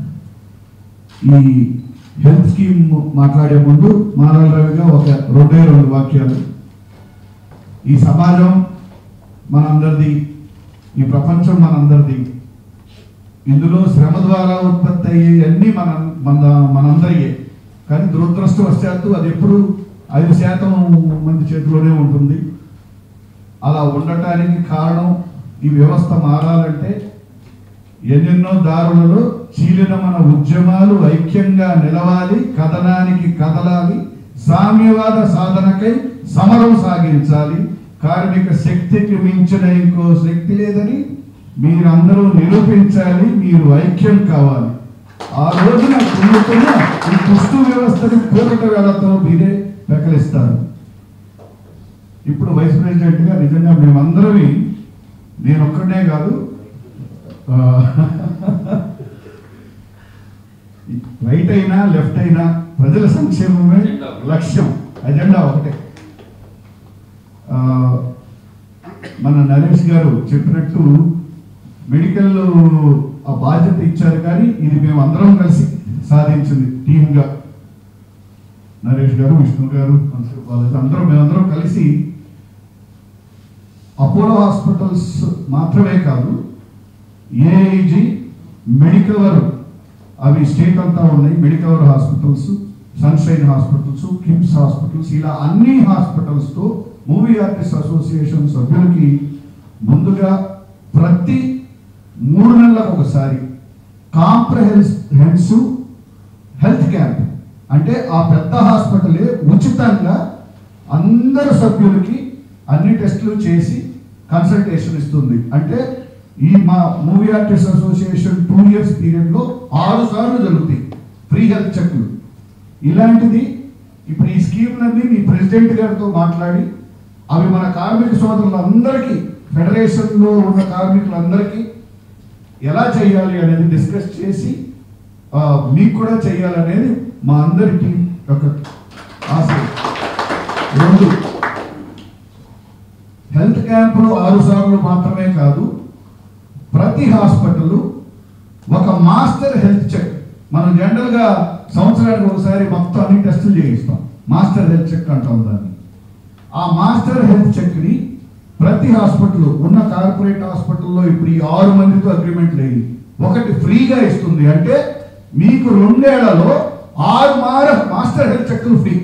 ఈ హెల్త్ స్కీమ్ మాట్లాడే ముందు మాధవ రవిగా ఒక రెండే రెండు వాక్యాలు ఈ సమాజం మనందరిది ఈ ప్రపంచం మనందరిది ఇందులో శ్రమ ద్వారా ఉత్పత్తి అయ్యేవన్నీ మన మన మనందరియే కానీ దురదృష్టవశాత్తు అది ఎప్పుడు ఐదు శాతం మంది చేతిలోనే ఉంటుంది అలా ఉండటానికి కారణం ఈ వ్యవస్థ మారాలంటే ఎన్నెన్నో దారులలో చీలిన మన ఉద్యమాలు ఐక్యంగా నిలవాలి కథనానికి కదలాలి సామ్యవాద సాధనకై సమరం సాగించాలి కార్మిక శక్తికి మించిన ఇంకో శక్తి లేదని మీరందరూ నిరూపించాలి మీరు ఐక్యం కావాలి ఆ రోజున కుంగుతున్న ఈ కుస్తు వ్యవస్థని కూరట వేళతో మీరే పెకలిస్తారు ఇప్పుడు వైస్ ప్రెసిడెంట్ గా నిజంగా మేమందరమే నేను ఒక్కడనే కాదు ఆ, రైట్ అయినా లెఫ్ట్ అయినా ప్రజల సంక్షేమమే లక్ష్యం అజెండా ఒకటే ఆ, మన నరేష్ గారు చెప్పినట్టు మెడికల్ ఆ బాధ్యత ఇచ్చారు కానీ ఇది మేము అందరం కలిసి సాధించింది టీమ్గా నరేష్ గారు విష్ణు గారు కన్సల్ బాలాజీ అందరం మేమందరం కలిసి అపోలో హాస్పిటల్స్ మాత్రమే కాదు ఏఐజీ మెడికవర్ అవి స్టేట్ అంతా ఉన్నాయి Medicover hospitals Sunshine hospitals KIMS hospitals ఇలా అన్ని హాస్పిటల్స్తో మూవీ ఆర్టిస్ట్ అసోసియేషన్ సభ్యులకి ముందుగా ప్రతి మూడు నెలలకు ఒకసారి కాంప్రహెన్సివ్ హెల్త్ క్యాంప్ అంటే ఆ పెద్ద హాస్పిటలే ఉచితంగా అందరు సభ్యులకి అన్ని టెస్టులు చేసి కన్సల్టేషన్ ఇస్తుంది అంటే ఈ మా movie artist association two years పీరియడ్లో ఆరు సార్లు జరుగుతాయి ఫ్రీ హెల్త్ చెక్లు ఇలాంటిది ఇప్పుడు ఈ స్కీమ్లన్నీ మీ ప్రెసిడెంట్ గారితో మాట్లాడి అవి మన కార్మిక సోదరులందరికీ ఫెడరేషన్లో ఉన్న కార్మికులందరికీ ఎలా చేయాలి అనేది డిస్కస్ చేసి ఆ, మీకు కూడా చేయాలనేది మా అందరి టీం యొక్క ఆశ రెండు హెల్త్ క్యాంపులు ఆరు సార్లు మాత్రమే కాదు ప్రతి హాస్పిటల్ ఒక మాస్టర్ హెల్త్ చెక్ మనం జనరల్గా సంవత్సరానికి ఒకసారి మొత్తం అన్ని టెస్టులు చేయిస్తాం మాస్టర్ హెల్త్ చెక్ అంటాం దాన్ని ఆ మాస్టర్ హెల్త్ చెక్ని ప్రతి హాస్పిటల్ ఉన్న కార్పొరేట్ హాస్పిటల్లో ఇప్పుడు ఈ ఆరు మందితో అగ్రిమెంట్ లేదు ఒకటి ఫ్రీగా ఇస్తుంది అంటే మీకు రెండేళ్లలో ఆరు మార మాస్టర్ హెల్త్ చెక్లు ఫ్రీ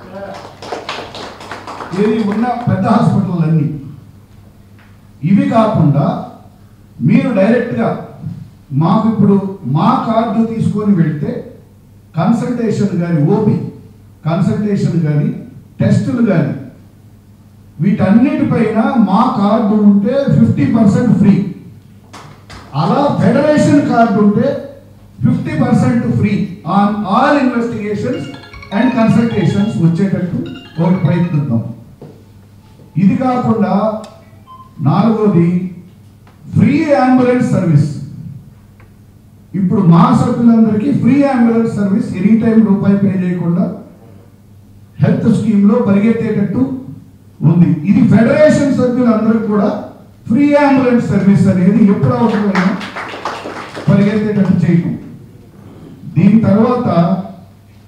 ఇది ఉన్న పెద్ద హాస్పిటల్ అన్ని ఇవి కాకుండా మీరు డైరెక్ట్గా మాకు ఇప్పుడు మా కార్డు తీసుకొని వెళ్తే కన్సల్టేషన్ కానీ ఓపీ కన్సల్టేషన్ కానీ టెస్టులు కానీ వీటన్నిటిపైన మా కార్డు ఉంటే ఫిఫ్టీ పర్సెంట్ ఫ్రీ అలా ఫెడరేషన్ కార్డు ఉంటే fifty percent free on all investigations and consultations వచ్చేటట్టు ఒకటి ప్రయత్నిద్దాం ఇది కాకుండా నాలుగోది ఫ్రీ అంబులెన్స్ సర్వీస్ ఇప్పుడు మా సభ్యులందరికీ free ambulance service any time రూపాయి పే చేయకుండా హెల్త్ స్కీమ్లో పరిగెత్తేటట్టు ఉంది ఇది ఫెడరేషన్ సభ్యులందరికీ కూడా ఫ్రీ అంబులెన్స్ సర్వీస్ అనేది ఎప్పుడు అవసరమైనా పరిగెత్తేటట్టు చేయటం దీని తర్వాత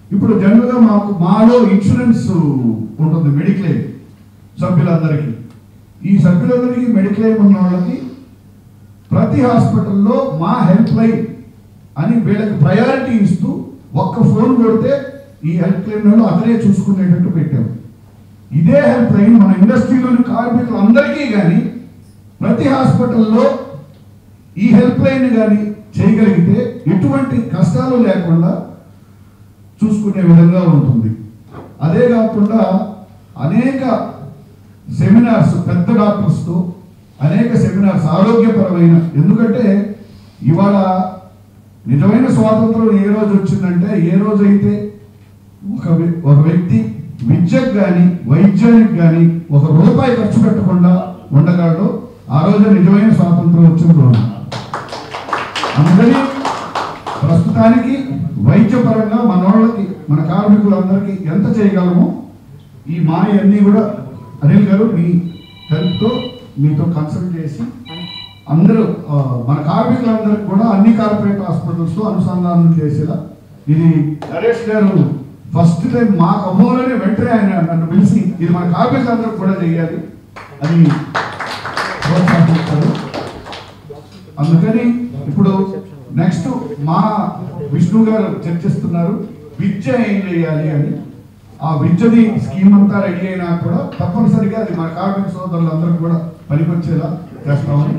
ఇప్పుడు జనరల్గా మాకు మాలో ఇన్సూరెన్స్ ఉంటుంది మెడిక్లెయిమ్ సభ్యులందరికీ ఈ సభ్యులందరికీ మెడిక్లెయిమ్ ఉన్న వాళ్ళకి ప్రతి హాస్పిటల్లో మా హెల్ప్ లైన్ అని వీళ్ళకి ప్రయారిటీ ఇస్తూ ఒక్క ఫోన్ కొడితే ఈ హెల్ప్ లైన్ అతనే చూసుకునేటట్టు పెట్టాము ఇదే హెల్ప్ లైన్ మన ఇండస్ట్రీలోని కార్మికులందరికీ కానీ ప్రతి హాస్పిటల్లో ఈ హెల్ప్ లైన్ కానీ చేయగలిగితే ఎటువంటి కష్టాలు లేకుండా చూసుకునే విధంగా ఉంటుంది అదే కాకుండా అనేక సెమినార్స్ పెద్ద డాక్టర్స్తో అనేక సెమినార్స్ ఆరోగ్యపరమైన ఎందుకంటే ఇవాళ నిజమైన స్వాతంత్రం ఏ రోజు వచ్చిందంటే ఏ రోజైతే ఒక వ్య- ఒక వ్యక్తి విద్యకు కానీ వైద్యానికి కానీ ఒక రూపాయి ఖర్చు పెట్టకుండా ఉండగలడు ఆ రోజు నిజమైన స్వాతంత్రం వచ్చిన రోజు అందుకని ప్రస్తుతానికి వైద్యపరంగా మన వాళ్ళకి మన కార్మికులందరికీ ఎంత చేయగలమో ఈ మాయ అన్నీ కూడా అనిల్ గారు మీ హెల్ప్తో మీతో కన్సల్ట్ చేసి అందరూ ఆ, మన కార్మికులందరికీ కూడా అన్ని కార్పొరేట్ హాస్పిటల్స్తో అనుసంధానం చేసేలా ఇది నరేష్ గారు ఫస్ట్ టైం మా ఖమ్మంలోనే వెంటనే ఆయన నన్ను పిలిచి ఇది మన కార్మికులందరికీ కూడా చేయాలి అని ప్రోత్సహించారు అందుకని ఇప్పుడు నెక్స్ట్ మా విష్ణు గారు చర్చిస్తున్నారు విద్య ఏం చేయాలి అని ఆ విద్యది స్కీమ్ అంతా రెడీ అయినా కూడా తప్పనిసరిగా అది మన కార్మిక సోదరులందరూ కూడా పనికొచ్చేలా చేస్తామని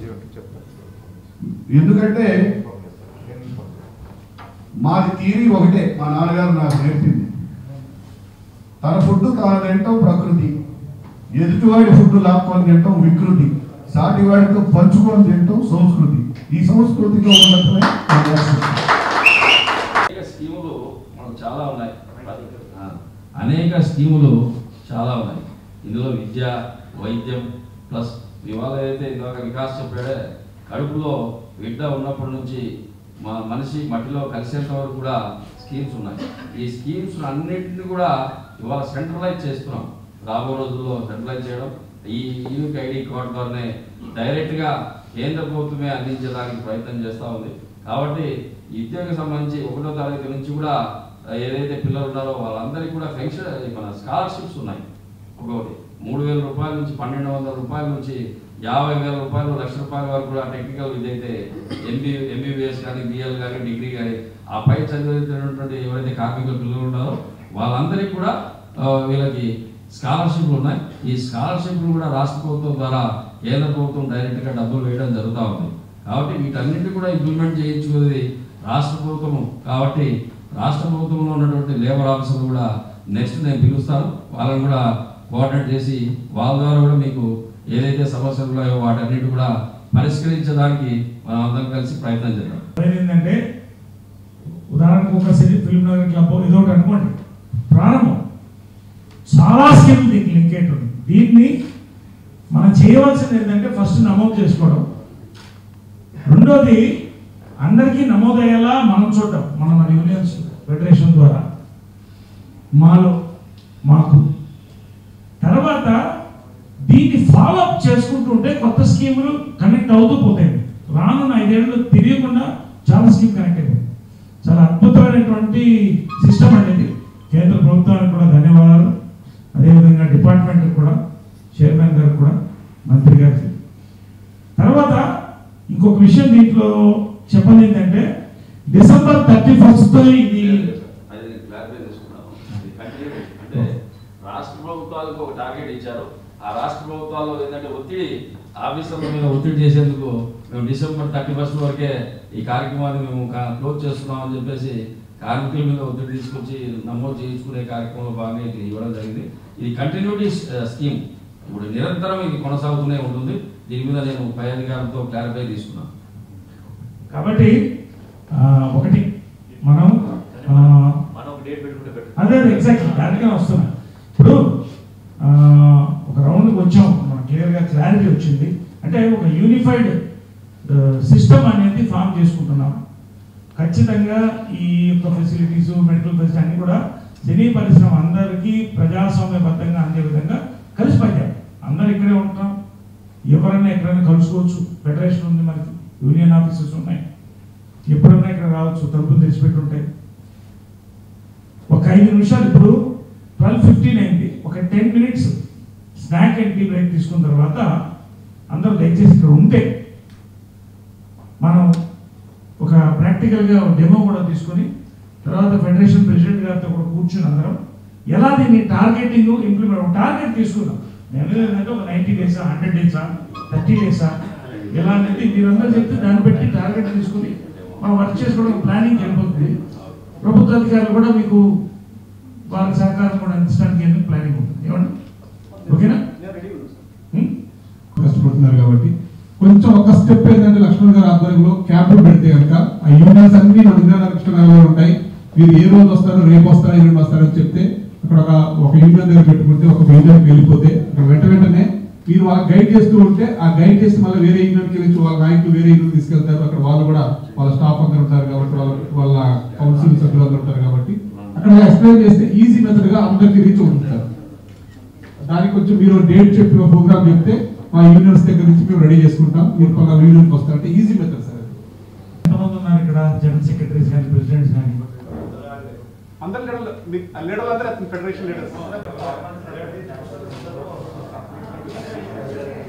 ఎందుకంటే మాది థీరీ ఒకటే మా నాన్నగారు నాకు నేర్పింది తన ఫుడ్ తాను తింటాం ప్రకృతి ఎదుటివాడి ఫుడ్ లాక్కొని తింటాం వికృతి సాటివాడితో పంచుకొని తింటాం సంస్కృతి ఈ సంస్కృతిలో ఉన్నట్లే నా లక్ష్యం. అనేక స్కీములు మనకు చాలా ఉన్నాయి ఆ, అనేక స్కీములు చాలా ఉన్నాయి ఇందులో విద్య వైద్యం ప్లస్ ఇవాళ అయితే ఇందాక వికాస్ చెప్పాడే కడుపులో బిడ్డ ఉన్నప్పటి నుంచి మా మనిషి మట్టిలో కలిసేంత వరకు కూడా స్కీమ్స్ ఉన్నాయి ఈ స్కీమ్స్ అన్నింటినీ కూడా ఇవాళ సెంట్రలైజ్ చేస్తున్నాం రాబో రోజుల్లో సెంట్రలైజ్ చేయడం ఈ యూనిక్ ఐడి కార్డ్ ద్వారానే డైరెక్ట్గా కేంద్ర ప్రభుత్వమే అందించడానికి ప్రయత్నం చేస్తూ ఉంది కాబట్టి ఈ విద్యకు సంబంధించి ఒకటో తరగతి నుంచి కూడా ఆ, ఏదైతే పిల్లలు ఉన్నారో వాళ్ళందరికీ కూడా పెన్షన్ మన స్కాలర్షిప్స్ ఉన్నాయి ఒక్కొక్కటి మూడు వేల రూపాయల నుంచి పన్నెండు వందల రూపాయల నుంచి యాభై వేల రూపాయలు లక్ష రూపాయల వరకు కూడా టెక్నికల్ విద్య అయితే ఎంబీ ఎంబీబీఎస్ కానీ బిఎల్ కానీ డిగ్రీ కానీ ఆ పై చదివినటువంటి ఎవరైతే కార్మికుల పిల్లలు ఉన్నారో వాళ్ళందరికీ కూడా ఆ, వీళ్ళకి స్కాలర్షిప్లు ఉన్నాయి ఈ స్కాలర్షిప్లు కూడా రాష్ట్ర ప్రభుత్వం ద్వారా కేంద్ర ప్రభుత్వం డైరెక్ట్గా డబ్బులు వేయడం జరుగుతూ ఉంది కాబట్టి వీటన్నింటి కూడా ఇంప్లిమెంట్ చేయించుకునేది రాష్ట్ర ప్రభుత్వము కాబట్టి రాష్ట్ర ప్రభుత్వంలో ఉన్నటువంటి లేబర్ ఆఫీసర్లు కూడా నెక్స్ట్ నేను పిలుస్తాను వాళ్ళని కూడా కోఆర్డినేట్ చేసి వాళ్ళ ద్వారా కూడా మీకు ఏదైతే సమస్యలు ఉన్నాయో వాటన్నిటి కూడా పరిష్కరించడానికి మనం అందరం కలిసి ప్రయత్నం చేద్దాం ఏంటంటే ఉదాహరణకు ఒక సిటీ ఫిల్మ్ నగర్ క్లబ్ ఏదో ఒకటి అనుకోండి ప్రారంభం చాలా స్కీమ్ దీనికి లింకేట్ ఉంది దీన్ని మనం చేయవలసింది ఏంటంటే ఫస్ట్ నమోదు చేసుకోవడం రెండోది అందరికీ నమోదయ్యేలా మనం చూడటం మన మన యూనియన్స్ ఫెడరేషన్ ద్వారా మాలో మాకు తర్వాత దీన్ని ఫాలో అప్ చేసుకుంటూ ఉంటే కొత్త స్కీములు కనెక్ట్ అవుతూ పోతాయి రానున్న ఐదేళ్ళు తెలియకుండా చాలా స్కీమ్ కనెక్ట్ అయిపోయింది చాలా అద్భుతమైనటువంటి సిస్టమ్ అండి ఇది కేంద్ర ప్రభుత్వానికి కూడా ధన్యవాదాలు అదేవిధంగా డిపార్ట్మెంట్ కూడా చైర్మన్ గారికి కూడా మంత్రి గారికి తర్వాత ఇంకొక విషయం దీంట్లో చెప్పండి ఏంటంటే డిసెంబర్ థర్టీ ఫస్ట్ ఇది అది నేను క్లారిఫై చేసుకున్నాను ఇది కంటిన్యూ అంటే రాష్ట్ర ప్రభుత్వాలకు ఒక టార్గెట్ ఇచ్చారు ఆ రాష్ట్ర ప్రభుత్వాల్లో ఏంటంటే ఒత్తిడి ఆఫీసర్ల మీద ఒత్తిడి చేసేందుకు మేము డిసెంబర్ థర్టీ ఫస్ట్ వరకే ఈ కార్యక్రమాన్ని మేము క్లోజ్ చేస్తున్నామని చెప్పేసి కార్మికుల మీద ఒత్తిడి తీసుకొచ్చి నమోదు చేయించుకునే కార్యక్రమంలో భాగంగా ఇది ఇవ్వడం జరిగింది ఇది కంటిన్యూటీ స్కీమ్ ఇప్పుడు నిరంతరం ఇది కొనసాగుతూనే ఉంటుంది దీని మీద నేను పై అధికారులతో క్లారిఫై తీసుకున్నాను కాబట్టి ఆ, ఒకటి మనం ఆ, మనం ఒక డేట్ పెట్టుకుంటే better. అదే అదే ఎగ్జాక్ట్లీ దానికనే వస్తున్నా ఇప్పుడు ఆ, ఒక రౌండ్కి వచ్చాం మనకు క్లియర్గా క్లారిటీ వచ్చింది అంటే ఒక యూనిఫైడ్ సిస్టమ్ అనేది ఫామ్ చేసుకుంటున్నాం ఖచ్చితంగా ఈ యొక్క ఫెసిలిటీస్ మెడికల్ ఫెసిలిటీ అన్ని కూడా సినీ పరిశ్రమ అందరికీ ప్రజాస్వామ్యబద్ధంగా అందే విధంగా కలిసి పనిచేయాలి అందరు ఇక్కడే ఉంటాం ఎవరైనా ఎక్కడైనా కలుసుకోవచ్చు ఫెడరేషన్ ఉంది మనకి యూనియన్ ఆఫీసెస్ ఉన్నాయి ఎప్పుడైనా ఇక్కడ రావచ్చు తలుపులు తెచ్చిపెట్టి ఉంటాయి ఐదు నిమిషాలు ఇప్పుడు ట్వెల్వ్ ఫిఫ్టీన్ అయింది ఒక ten minutes snack and tea break తీసుకున్న తర్వాత అందరూ దయచేసి ఇక్కడ ఉంటే మనం ఒక ప్రాక్టికల్గా డెమో కూడా తీసుకొని తర్వాత ఫెడరేషన్ ప్రెసిడెంట్ గారితో కూడా కూర్చుని అందరం ఎలా దీన్ని టార్గెటింగ్ ఇంప్లిమెంట్ టార్గెట్ తీసుకుందాం నేను ఏంటంటే ఒక నైంటీ డేసా హండ్రెడ్ డేసా థర్టీ డేసా ఎలా అనేది మీరందరూ చెప్తే దాన్ని బట్టి టార్గెట్ తీసుకుని మనం వర్క్ చేసుకోవడం ప్లానింగ్ వెళ్ళిపోతుంది ప్రభుత్వ అధికారులు కూడా మీకు వాళ్ళ సహకారం కూడా అందించడానికి ప్లానింగ్ ఉంటుంది ఏమండి ఓకేనా ఉం? కష్టపడుతున్నారు కాబట్టి కొంచెం ఒక స్టెప్ ఏంటంటే లక్ష్మణ్ గారి ఆధ్వర్యంలో క్యాంపులు పెడితే కనుక ఆ యూనియన్స్ అన్ని మన ఇంద్రనగర్ కృష్ణనగర్లో ఉంటాయి మీరు ఏ రోజు వస్తారో రేపు వస్తారో ఎల్లుండి వస్తారో అని చెప్తే అక్కడ ఒక ఒక యూనియన్ దగ్గర పెట్టుకుంటే ఒక యూనియన్కి వెళ్ళిపోతే అక్కడ వెంట వెంటనే మీరు వాళ్ళకి గైడ్ చేస్తూ ఉంటే ఆ గైడ్ చేసి మళ్ళీ వేరే యూనియన్కి వెళ్ళి వాళ్ళ నాయకులు వేరే యూనియన్ తీసుకెళ్తారు అక్కడ వాళ్ళు కూడా వాళ్ళ స్టాఫ్ అందరు ఉంటారు కాబట్టి వాళ్ళ వాళ్ళ కౌన్సిల్ సభ్యులు అందరూ ఉంటారు కాబట్టి అక్కడ ఎక్స్ప్లెయిన్ చేస్తే ఈజీ మెథడ్ గా అందరికి రీచ్ అవుతుంటారు దానికి కొంచెం మీరు డేట్ చెప్పి ఒక ప్రోగ్రామ్ చెప్తే మా యూనియన్స్ దగ్గర నుంచి మేము రెడీ చేసుకుంటాం మీరు పలానా యూనియన్కి వస్తారు అంటే ఈజీ మెథడ్ సార్ అది. ఎంతమంది ఉన్నారు ఇక్కడ జనరల్ సెక్రటరీస్ కానీ ప్రెసిడెంట్స్ కానీ అందరు లీడర్లు మీ- ఆ లీడర్లు అందరూ ఫెడరేషన్ లీడర్స్